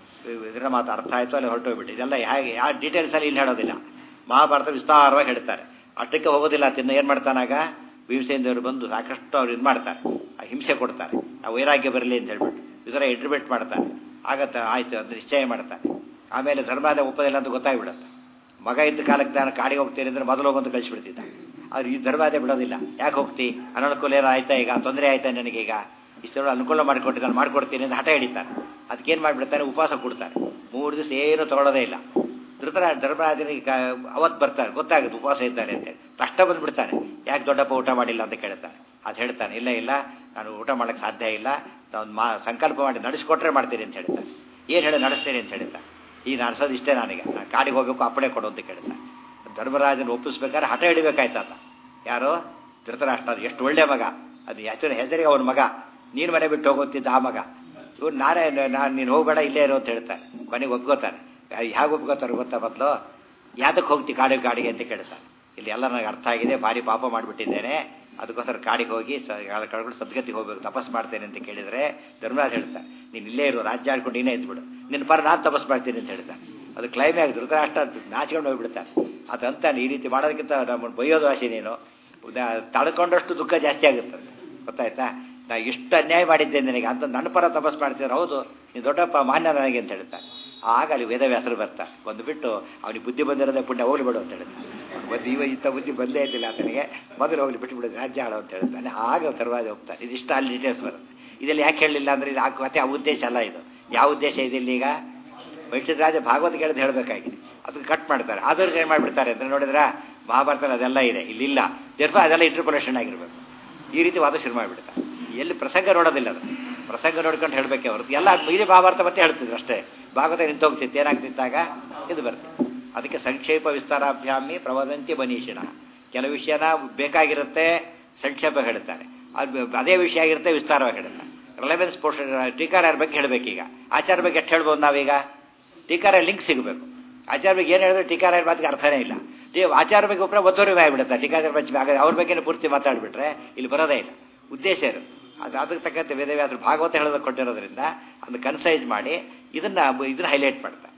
ಇದರ ಮಾತು ಅರ್ಥ ಆಯಿತು ಅಲ್ಲಿ ಹೊರಟೋಗ್ಬಿಟ್ಟು ಇದೆಲ್ಲ ಹೇಗೆ ಯಾವ ಡೀಟೇಲ್ಸ್ ಅಲ್ಲಿ ಇಲ್ಲಿ ಹೇಳೋದಿಲ್ಲ ಮಹಾಭಾರತ ವಿಸ್ತಾರವಾಗಿ ಹೇಳ್ತಾರೆ ಅಷ್ಟಕ್ಕೆ ಹೋಗೋದಿಲ್ಲ ತಿನ್ನ ಏನು ಮಾಡ್ತಾನಾಗ ಭೀಮಸೇನದೇವರು ಬಂದು ಸಾಕಷ್ಟು ಅವ್ರು ಇದು ಮಾಡ್ತಾರೆ ಆ ಹಿಂಸೆ ಕೊಡ್ತಾರೆ ಆ ವೈರಾಗ್ಯ ಬರಲಿ ಅಂತ ಹೇಳ್ಬಿಟ್ಟು ಇದರ ಇಂಟರ್ಬೇಟ್ ಮಾಡ್ತಾರೆ ಆಗತ್ತ ಆಯ್ತು ಅಂತ ನಿಶ್ಚಯ ಮಾಡ್ತಾರೆ ಆಮೇಲೆ ಧರ್ಮಾದ ಒಪ್ಪದಿಲ್ಲ ಅಂತ ಗೊತ್ತಾಗ್ಬಿಡುತ್ತೆ ಮಗ ಇದ್ದ ಕಾಲಕ್ಕೆ ನಾನು ಕಾಡಿಗೆ ಹೋಗ್ತೀನಿ ಅಂದ್ರೆ ಮೊದಲು ಹೋಗಂತ ಕಳಿಸ್ಬಿಡ್ತಿದ್ದ ಆದ್ರೆ ಈ ಧರ್ಮಾದೆ ಬಿಡೋದಿಲ್ಲ ಯಾಕೆ ಹೋಗ್ತಿ ಅನನುಕೂಲ ಏನೋ ಆಯ್ತಾ ಈಗ ತೊಂದರೆ ಆಯ್ತಾ ನನಗೀಗ ಇಷ್ಟೊಂದು ಅನುಕೂಲ ಮಾಡಿಕೊಟ್ಟು ನಾನು ಮಾಡ್ಕೊಡ್ತೀನಿ ಅಂತ ಹಠ ಹಿಡಿತಾರೆ ಅದಕ್ಕೇನು ಮಾಡಿಬಿಡ್ತಾರೆ ಉಪವಾಸ ಕೊಡ್ತಾರೆ ಮೂರು ದಿವಸ ಏನು ತಗೊಳ್ಳೋದೇ ಇಲ್ಲ ಧೃತರ ಧರ್ಮರಾಜನಿಗೆ ಅವತ್ತು ಬರ್ತಾರೆ ಗೊತ್ತಾಗುತ್ತೆ ಉಪವಾಸ ಇದ್ದಾರೆ ಅಂತೇಳಿ ತಕ್ಷಣ ಬಂದ್ಬಿಡ್ತಾನೆ ಯಾಕೆ ದೊಡ್ಡಪ್ಪ ಊಟ ಮಾಡಿಲ್ಲ ಅಂತ ಕೇಳ್ತಾನೆ ಅದು ಹೇಳ್ತಾನೆ ಇಲ್ಲ ಇಲ್ಲ ನಾನು ಊಟ ಮಾಡೋಕ್ಕೆ ಸಾಧ್ಯ ಇಲ್ಲ ನಾನು ಮಾ ಸಂಕಲ್ಪ ಮಾಡಿ ನಡೆಸ್ಕೊಟ್ರೆ ಮಾಡ್ತೀನಿ ಅಂತ ಹೇಳ್ತಾನೆ ಏನು ಹೇಳಿ ನಡೆಸ್ತೀನಿ ಅಂತ ಹೇಳ್ತಾನೆ ಈ ನಡೆಸೋದು ಇಷ್ಟೇ ನನಗೆ ನಾನು ಕಾಡಿಗೆ ಹೋಗ್ಬೇಕು ಅಪ್ಪಣೆ ಕೊಡು ಅಂತ ಕೇಳ್ತಾನೆ ಧರ್ಮರಾಜನ ಒಪ್ಪಿಸ್ಬೇಕಾದ್ರೆ ಹಠ ಹಿಡಿಬೇಕಾಯ್ತಲ್ಲ ಯಾರು ಧೃತರಾಷ್ಟ್ರ ಅದು ಎಷ್ಟು ಒಳ್ಳೆ ಮಗ ಅದು ಹೆಸರು ಹೆಸರಿಗೆ ಅವನ ಮಗ ನೀನು ಮನೆ ಬಿಟ್ಟು ಹೋಗೋತಿದ್ದ ಆ ಮಗ ಇವ್ರು ನಾನೇ ನಾನು ನೀನು ಹೋಗಬೇಡ ಇಲ್ಲೇ ಇರೋ ಅಂತ ಹೇಳ್ತಾನೆ ಕೊನೆಗೆ ಒಪ್ಕೋತಾನೆ ಹೇಗೆ ಒಪ್ಕೋತಾರೆ ಗೊತ್ತಾ ಮೊದಲು ಯಾತಕ್ಕೆ ಹೋಗ್ತಿ ಕಾಡಿಗೆ ಕಾಡಿಗೆ ಅಂತ ಕೇಳ್ತಾನೆ ಇಲ್ಲಿ ಎಲ್ಲ ನನಗೆ ಅರ್ಥ ಆಗಿದೆ ಭಾರಿ ಪಾಪ ಮಾಡಿಬಿಟ್ಟಿದ್ದೇನೆ ಅದಕ್ಕೋಸ್ಕರ ಕಾಡಿಗೆ ಹೋಗಿ ಕಳ್ಕೊಂಡು ಸದ್ಗತಿಗೆ ಹೋಗ್ಬೇಕು ತಪಸ್ ಮಾಡ್ತೇನೆ ಅಂತ ಕೇಳಿದರೆ ಧರ್ಮರಾಜ್ ಹೇಳ್ತಾನೆ ನೀನು ಇಲ್ಲೇ ಇರು ರಾಜ್ಯ ಆಡ್ಕೊಂಡು ನೀನೇ ಇದ್ಬಿಡು ನಿನ್ನ ಪರ ನಾನು ತಪಸ್ ಮಾಡ್ತೀನಿ ಅಂತ ಹೇಳ್ತಾನೆ ಅದು ಕ್ಲೈಮ್ಯಾಕ್ಸ್ ಧೃತರಾಷ್ಟ್ರ ನಾಚಿಕೊಂಡು ಹೋಗ್ಬಿಡ್ತಾನೆ ಅದಂತಾನೆ ಈ ರೀತಿ ಮಾಡೋದಕ್ಕಿಂತ ನಮ್ಮನ್ನು ಬೈಯೋದು ಆಸೆ ನೀನು ತಡ್ಕೊಂಡಷ್ಟು ದುಃಖ ಜಾಸ್ತಿ ಆಗುತ್ತೆ ಗೊತ್ತಾಯ್ತಾ ನಾ ಇಷ್ಟು ಅನ್ಯಾಯ ಮಾಡಿದ್ದೆ ನಿನಗೆ ಅಂತ ನನ್ನ ಪರ ತಪಸ್ ಮಾಡ್ತಿದ್ರೆ ಹೌದು ನೀನು ದೊಡ್ಡಪ್ಪ ಮಾನ್ಯ ನನಗೆ ಅಂತ ಹೇಳ್ತಾನೆ ಆಗ ಅಲ್ಲಿ ವೇದವ್ಯಾಸರು ಬರ್ತಾರೆ ಬಂದುಬಿಟ್ಟು ಅವನಿಗೆ ಬುದ್ಧಿ ಬಂದಿರೋದೇ ಪುಣ್ಯ ಹೋಗ್ಲಿ ಬಿಡು ಅಂತ ಹೇಳ್ತಾನೆ ಒಂದು ಇವ ಇಂಥ ಬುದ್ಧಿ ಬಂದೇ ಇದ್ದಿಲ್ಲ ಆತನಿಗೆ ಮೊದಲು ಹೋಗ್ಲಿ ಬಿಟ್ಟು ರಾಜ್ಯ ಆಡೋ ಅಂತ ಹೇಳ್ತಾನೆ ಆಗ ತರುವಾದ ಹೋಗ್ತಾನೆ ಇದಿಷ್ಟು ಅಲ್ಲಿ ಡೀಟೇಲ್ಸ್ ಬರುತ್ತೆ ಇದರಲ್ಲಿ ಯಾಕೆ ಹೇಳಲಿಲ್ಲ ಅಂದರೆ ಇದು ಆ ಕಥೆ ಆ ಉದ್ದೇಶ ಅಲ್ಲ ಇದು ಯಾವ ಉದ್ದೇಶ ಇದೆ ಇಲ್ಲಿ ಈಗ ವೈಷ್ಣವ ರಾಜ ಭಾಗವತ ಕೇಳಿದ್ ಹೇಳಬೇಕಾಗಿದೆ ಅದಕ್ಕೆ ಕಟ್ ಮಾಡ್ತಾರೆ ಆದವ್ರಿಗೆ ಏನು ಮಾಡಿಬಿಡ್ತಾರೆ ಅಂತ ನೋಡಿದ್ರೆ ಮಹಾಭಾರತದಲ್ಲಿ ಅದೆಲ್ಲ ಇದೆ ಇಲ್ಲಿಲ್ಲ ದೇರ್ಫ ಅದೆಲ್ಲ ಇಂಟರ್ಪೊಲೇಷನ್ ಆಗಿರ್ಬೇಕು ಈ ರೀತಿ ವಾದ ಶುರು ಮಾಡಿಬಿಡ್ತಾರೆ ಎಲ್ಲಿ ಪ್ರಸಂಗ ನೋಡೋದಿಲ್ಲ ಅದು ಪ್ರಸಂಗ ನೋಡ್ಕೊಂಡು ಹೇಳಬೇಕೆ ಹೊರತು ಎಲ್ಲ ಮೀರಿ ಮಹಾಭಾರತ ಮತ್ತೆ ಹೇಳ್ತಿದ್ರು ಅಷ್ಟೇ ಭಾಗವತ ನಿಂತೋಗ್ತಿತ್ತು ಏನಾಗ್ತಿತ್ತಾಗ ಇದು ಬರುತ್ತೆ ಅದಕ್ಕೆ ಸಂಕ್ಷೇಪ ವಿಸ್ತಾರಾಭ್ಯಾಮಿ ಪ್ರವದಂತಿ ಮನೀಷಿಣ ಕೆಲವು ವಿಷಯನ ಬೇಕಾಗಿರುತ್ತೆ ಸಂಕ್ಷೇಪ ಹೇಳ್ತಾರೆ ಅದು ಅದೇ ವಿಷಯ ಆಗಿರುತ್ತೆ ವಿಸ್ತಾರವಾಗಿ ಹೇಳ್ತಾರೆ ರಿಲೆವೆನ್ಸ್ ಪೋರ್ಷನ್ ಟೀಕಾರ ಬಗ್ಗೆ ಹೇಳಬೇಕೀಗ ಆಚಾರ ಬಗ್ಗೆ ಎಷ್ಟು ಹೇಳ್ಬೋದು ನಾವೀಗ ಟೀಕಾರ ಲಿಂಕ್ ಸಿಗಬೇಕು ಆಚಾರ ಬಗ್ಗೆ ಏನು ಹೇಳಿದ್ರೆ ಟೀಕಾರ ಮಾತಿಗೆ ಅರ್ಥನೇ ಇಲ್ಲ ಆಚಾರ ಬಗ್ಗೆ ಒಬ್ಬರ ಒತ್ತುವರಿ ಆಗಿಬಿಡುತ್ತೆ ಟೀಕಾಚಾರ ಬಗ್ಗೆ ಅವ್ರ ಬಗ್ಗೆ ಪೂರ್ತಿ ಮಾತಾಡ್ಬಿಟ್ರೆ ಇಲ್ಲಿ ಬರೋದೇ ಇಲ್ಲ ಉದ್ದೇಶ ಇರು ಅದು ಅದಕ್ಕೆ ತಕ್ಕಂತೆ ವೇದವ್ಯಾಸರು ಭಾಗವತ ಹೇಳೋದಕ್ಕೆ ಕೊಟ್ಟಿರೋದ್ರಿಂದ ಅದನ್ನು ಕನ್ಸೈಸ್ ಮಾಡಿ ಇದನ್ನ ಇದನ್ನ ಹೈಲೈಟ್ ಮಾಡ್ತಾರೆ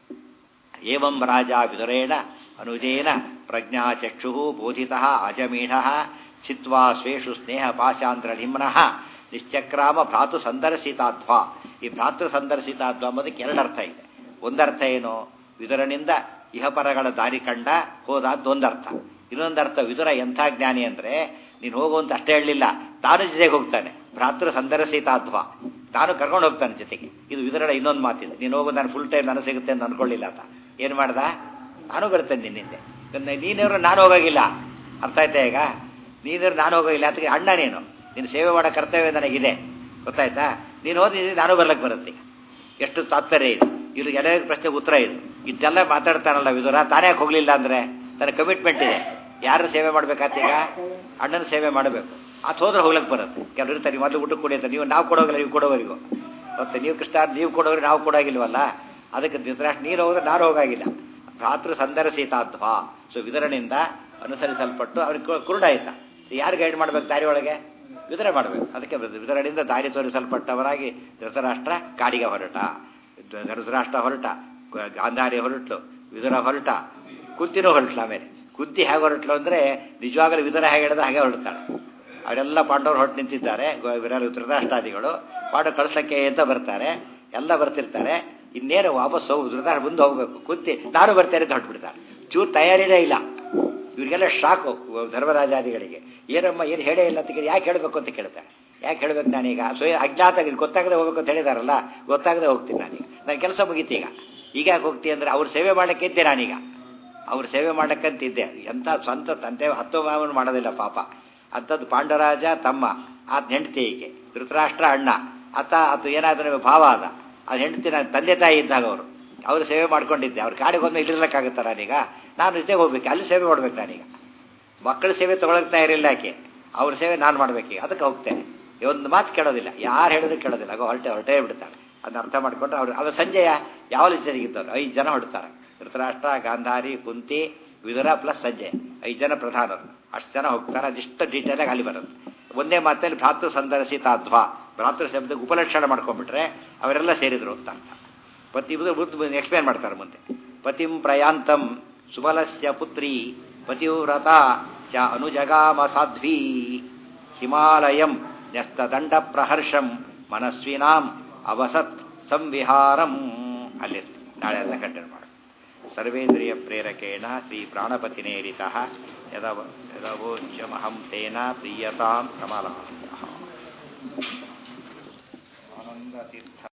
ಏವಂ ರಾಜ ವಿದುರೇಣ ಅನುಜೇನ ಪ್ರಜ್ಞಾಚಕ್ಷು ಬೋಧಿತ ಅಜಮೀಢ ಚಿತ್ವಾ ಸ್ವೇಷು ಸ್ನೇಹ ಪಾಶಾಂಧ್ರಳಿಮ್ನಃ ನಿಶ್ಚಕ್ರಾಮ ಭ್ರಾತು ಸಂದರ್ಶಿತಾಧ್ವ ಈ ಭ್ರಾತೃ ಸಂದರ್ಶಿತಾಧ್ವ ಎಂಬುದಕ್ಕೆ ಎರಡರ್ಥ ಇದೆ ಒಂದರ್ಥ ಏನು ವಿದುರನಿಂದ ಇಹಪರಗಳ ದಾರಿ ಕಂಡ ಹೋದಾದ್ದೊಂದರ್ಥ ಇನ್ನೊಂದರ್ಥ ವಿದುರ ಎಂಥ ಜ್ಞಾನಿ ಅಂದರೆ ನೀನು ಹೋಗುವಂತ ಅಷ್ಟೇ ಹೇಳಲಿಲ್ಲ ತಾನು ಜೊತೆಗೆ ಹೋಗ್ತಾನೆ ಭ್ರಾತೃ ಸಂದರ್ಶಿತಾಧ್ವ ತಾನು ಕರ್ಕೊಂಡು ಹೋಗ್ತಾನೆ ಜೊತೆಗೆ ಇದು ವಿದುರಳ ಇನ್ನೊಂದು ಮಾತಿದೆ ನೀನು ಹೋಗೋ ನಾನು ಫುಲ್ ಟೈಮ್ ನನಗೆ ಸಿಗುತ್ತೆ ಅಂತ ಅನ್ಕೊಳ್ಳಿಲ್ಲ ಆತ ಏನು ಮಾಡ್ದ ನಾನು ಬರ್ತೇನೆ ನಿನ್ನಿಂದೆ ನೀನವರು ನಾನು ಹೋಗೋಗಿಲ್ಲ ಅರ್ಥ ಆಯ್ತಾ ಈಗ ನೀನವರು ನಾನು ಹೋಗೋಗಿಲ್ಲ ಅದಕ್ಕೆ ಅಣ್ಣ ನೀನು ನೀನು ಸೇವೆ ಮಾಡೋ ಕರ್ತವ್ಯ ನನಗಿದೆ ಗೊತ್ತಾಯ್ತಾ ನೀನು ಹೋದ್ರೆ ನಾನು ಬರ್ಲಕ್ಕೆ ಬರುತ್ತೆ ಎಷ್ಟು ತಾತ್ಪರ್ಯ ಇದೆ ಇದು ಎಲ್ಲ ಪ್ರಶ್ನೆ ಉತ್ತರ ಇದು ಇದೆಲ್ಲ ಮಾತಾಡ್ತಾನಲ್ಲ ವಿದುರ ತಾನೇ ಹೋಗ್ಲಿಲ್ಲ ಅಂದ್ರೆ ತನ್ನ ಕಮಿಟ್ಮೆಂಟ್ ಇದೆ ಯಾರು ಸೇವೆ ಮಾಡ್ಬೇಕಾತ ಈಗ ಅಣ್ಣನ ಸೇವೆ ಮಾಡಬೇಕು ಅದು ಹೋದ್ರೆ ಹೋಗ್ಲಕ್ಕೆ ಬರುತ್ತೆ ಕೆಲವರು ಇರ್ತಾರೆ ಮೊದಲು ಊಟಕ್ಕೆ ಕೊಡಿ ಅಂತ ನೀವು ನಾವು ಕೊಡೋಗಿಲ್ಲ ನೀವು ಕೊಡೋವರೆಗೂ ಮತ್ತೆ ನೀವು ಕೃಷ್ಣ ನೀವು ಕೊಡೋರು ನಾವು ಕೊಡೋಗಿಲ್ವಲ್ಲ ಅದಕ್ಕೆ ಧೃತರಾಷ್ಟ್ರ ನೀರು ಹೋದ್ರೆ ನಾನು ಹೋಗಾಗಿಲ್ಲ ಭ್ರಾತೃ ಸಂದರ್ಶಿತಾಧ್ವ ಸೊ ವಿದರನಿಂದ ಅನುಸರಿಸಲ್ಪಟ್ಟು ಅವ್ರಿಗೆ ಕುರುಡಾಯ್ತ ಯಾರು ಗೈಡ್ ಮಾಡ್ಬೇಕು ದಾರಿ ಒಳಗೆ ವಿದರ ಮಾಡಬೇಕು ಅದಕ್ಕೆ ವಿದರನಿಂದ ದಾರಿ ತೋರಿಸಲ್ಪಟ್ಟವರಾಗಿ ಧೃತರಾಷ್ಟ್ರ ಕಾಡಿಗೆ ಹೊರಟ ಧೃತರಾಷ್ಟ್ರ ಹೊರಟ ಗಾಂಧಾರಿ ಹೊರಟ್ಲು ವಿದುರ ಹೊರಟ ಕುಂತಿನೂ ಹೊರಟ್ಲು ಆಮೇಲೆ ಕುಂತಿ ಹೇಗೆ ಹೊರಟ್ಲು ಅಂದರೆ ನಿಜವಾಗಲೂ ವಿದುರ ಹೇಗೆ ಹೇಳಿದ್ರೆ ಹಾಗೆ ಹೊರಡ್ತಾಳೆ ಅವರೆಲ್ಲ ಪಾಂಡವರು ಹೊರಟು ನಿಂತಿದ್ದಾರೆ ಧೃತರಾಷ್ಟ್ರಾದಿಗಳು ಪಾಂಡವ ಕಳಿಸ್ಲಿಕ್ಕೆ ಅಂತ ಬರ್ತಾರೆ ಎಲ್ಲ ಬರ್ತಿರ್ತಾರೆ ಇನ್ನೇನು ವಾಪಸ್ ಹೋಗಿ ಧೃತರಾಷ್ಟ್ರ ಮುಂದೆ ಹೋಗ್ಬೇಕು ಕುಂತಿ ನಾನು ಬರ್ತೇನೆ ಅಂತ ಹೊರಟ್ಬಿಡ್ತಾರೆ ಚೂರು ತಯಾರಿನೇ ಇಲ್ಲ ಇವರಿಗೆಲ್ಲ ಶಾಕು ಧರ್ಮರಾಜಾದಿಗಳಿಗೆ ಏನಮ್ಮ ಏನು ಹೇಳೇ ಇಲ್ಲ ಅಂತ ಯಾಕೆ ಹೇಳಬೇಕು ಅಂತ ಕೇಳ್ತಾರೆ ಯಾಕೆ ಹೇಳ್ಬೇಕು ನಾನೀಗ ಸೊ ಅಜ್ಞಾತ ಗೊತ್ತಾಗದೆ ಹೋಗ್ಬೇಕು ಅಂತ ಹೇಳಿದಾರಲ್ಲ ಗೊತ್ತಾಗದೆ ಹೋಗ್ತೀನಿ ನಾನೀಗ ನನ್ನ ಕೆಲಸ ಮುಗೀತು ಈಗ ಈಗ ಯಾಕೆ ಹೋಗ್ತೀನಿ ಅಂದರೆ ಅವ್ರು ಸೇವೆ ಮಾಡಲಿಕ್ಕೆ ಇದ್ದೆ ನಾನೀಗ ಅವ್ರ ಸೇವೆ ಮಾಡಕ್ಕಂತಿದ್ದೆ ಎಂಥ ಸ್ವಂತ ತಂದೆ ಹತ್ತು ಮಾವನು ಮಾಡೋದಿಲ್ಲ ಪಾಪ ಅಂಥದ್ದು ಪಾಂಡರಾಜ ತಮ್ಮ ಆತ ಹೆಂಡತಿ ಹೀಗೆ ಧೃತರಾಷ್ಟ್ರ ಅಣ್ಣ ಆತ ಅದು ಏನಾದ್ರೆ ಭಾವ ಅದ ಅದು ಹೆಂಡತಿ ನನ್ನ ತಂದೆ ತಾಯಿ ಇದ್ದಾಗ ಅವರು ಅವರು ಸೇವೆ ಮಾಡ್ಕೊಂಡಿದ್ದೆ ಅವ್ರ ಕಾಡಿಗೆ ಒಮ್ಮೆ ಇಲ್ಲಿರ್ಲಕ್ಕಾಗುತ್ತಾ ನಾನೀಗ ನಾನು ಜೊತೆಗೆ ಹೋಗ್ಬೇಕು ಅಲ್ಲಿ ಸೇವೆ ಮಾಡ್ಬೇಕು ನಾನೀಗ ಮಕ್ಕಳ ಸೇವೆ ತೊಗೊಳಕ್ ತಯಾರಿಲ್ಲ ಯಾಕೆ ಅವ್ರ ಸೇವೆ ನಾನು ಮಾಡ್ಬೇಕು ಅದಕ್ಕೆ ಹೋಗ್ತೇನೆ ಒಂದು ಮಾತು ಕೇಳೋದಿಲ್ಲ ಯಾರು ಹೇಳಿದ್ರು ಕೇಳೋದಿಲ್ಲ ಆಗ ಹೊರಟೆ ಹೊರಟೇ ಬಿಡ್ತಾರೆ ಅದನ್ನ ಅರ್ಥ ಮಾಡ್ಕೊಂಡ್ರೆ ಅವ್ರು ಅವ ಸಂಜಯ ಯಾವ ಜನರಿಗಿದ್ದವ್ರು ಐದು ಜನ ಹೊಡ್ತಾರೆ ಧೃತರಾಷ್ಟ್ರ ಗಾಂಧಾರಿ ಕುಂತಿ ವಿದುರ ಪ್ಲಸ್ ಸಂಜಯ್ ಐದು ಜನ ಪ್ರಧಾನರು ಅಷ್ಟು ಜನ ಹೋಗ್ತಾರೆ ಅದಿಷ್ಟು ಡೀಟೇಲಾಗಿ ಅಲ್ಲಿ ಬರುತ್ತೆ ಒಂದೇ ಮಾತಲ್ಲಿ ಭ್ರಾತೃ ಸಂದರ್ಶಿತ ಅಧ್ವಾ ಭ್ರಾತೃ ಶಬ್ದಕ್ಕೆ ಉಪಲಕ್ಷಣ ಮಾಡ್ಕೊಂಡ್ಬಿಟ್ರೆ ಅವರೆಲ್ಲ ಸೇರಿದ್ರು ಅಂತ ಅರ್ಥ ಪತಿ ಎಕ್ಸ್ಪ್ಲೇನ್ ಮಾಡ್ತಾರೆ ಮುಂದೆ ಪತಿಂ ಪ್ರಯಾಂತಂ ಸುಬಲಸ್ಯ ಪುತ್ರಿ ಪತಿವ್ರತ ಚ ಅನುಜಗಾಮ ಸಾಧ್ವಿ ಹಿಮಾಲಯಂ ನ್ಯಸ್ತದಂಡ ಪ್ರಹರ್ಷಂ ಮನಸ್ವಿನಾಂ ಅವಸತ್ ಸಂವಿಹಾರಂ ಅಲ್ಲಿರ್ಲಿ ನಾಳೆ ಅದನ್ನ ಕಂಟಿನ್ಯೂ ಮಾಡು ಸರ್ವೇಂದ್ರಿಯ ಪ್ರೇರಕೇಣ ಶ್ರೀ ಪ್ರಾಣಪತಿನೇರಿತ ಯದವ ಯದವೋಚ್ಯಮಹಂ ತೇನ ಪ್ರೀಯತಾಂ ಕಮಲ ಆನಂದತೀರ್ಥ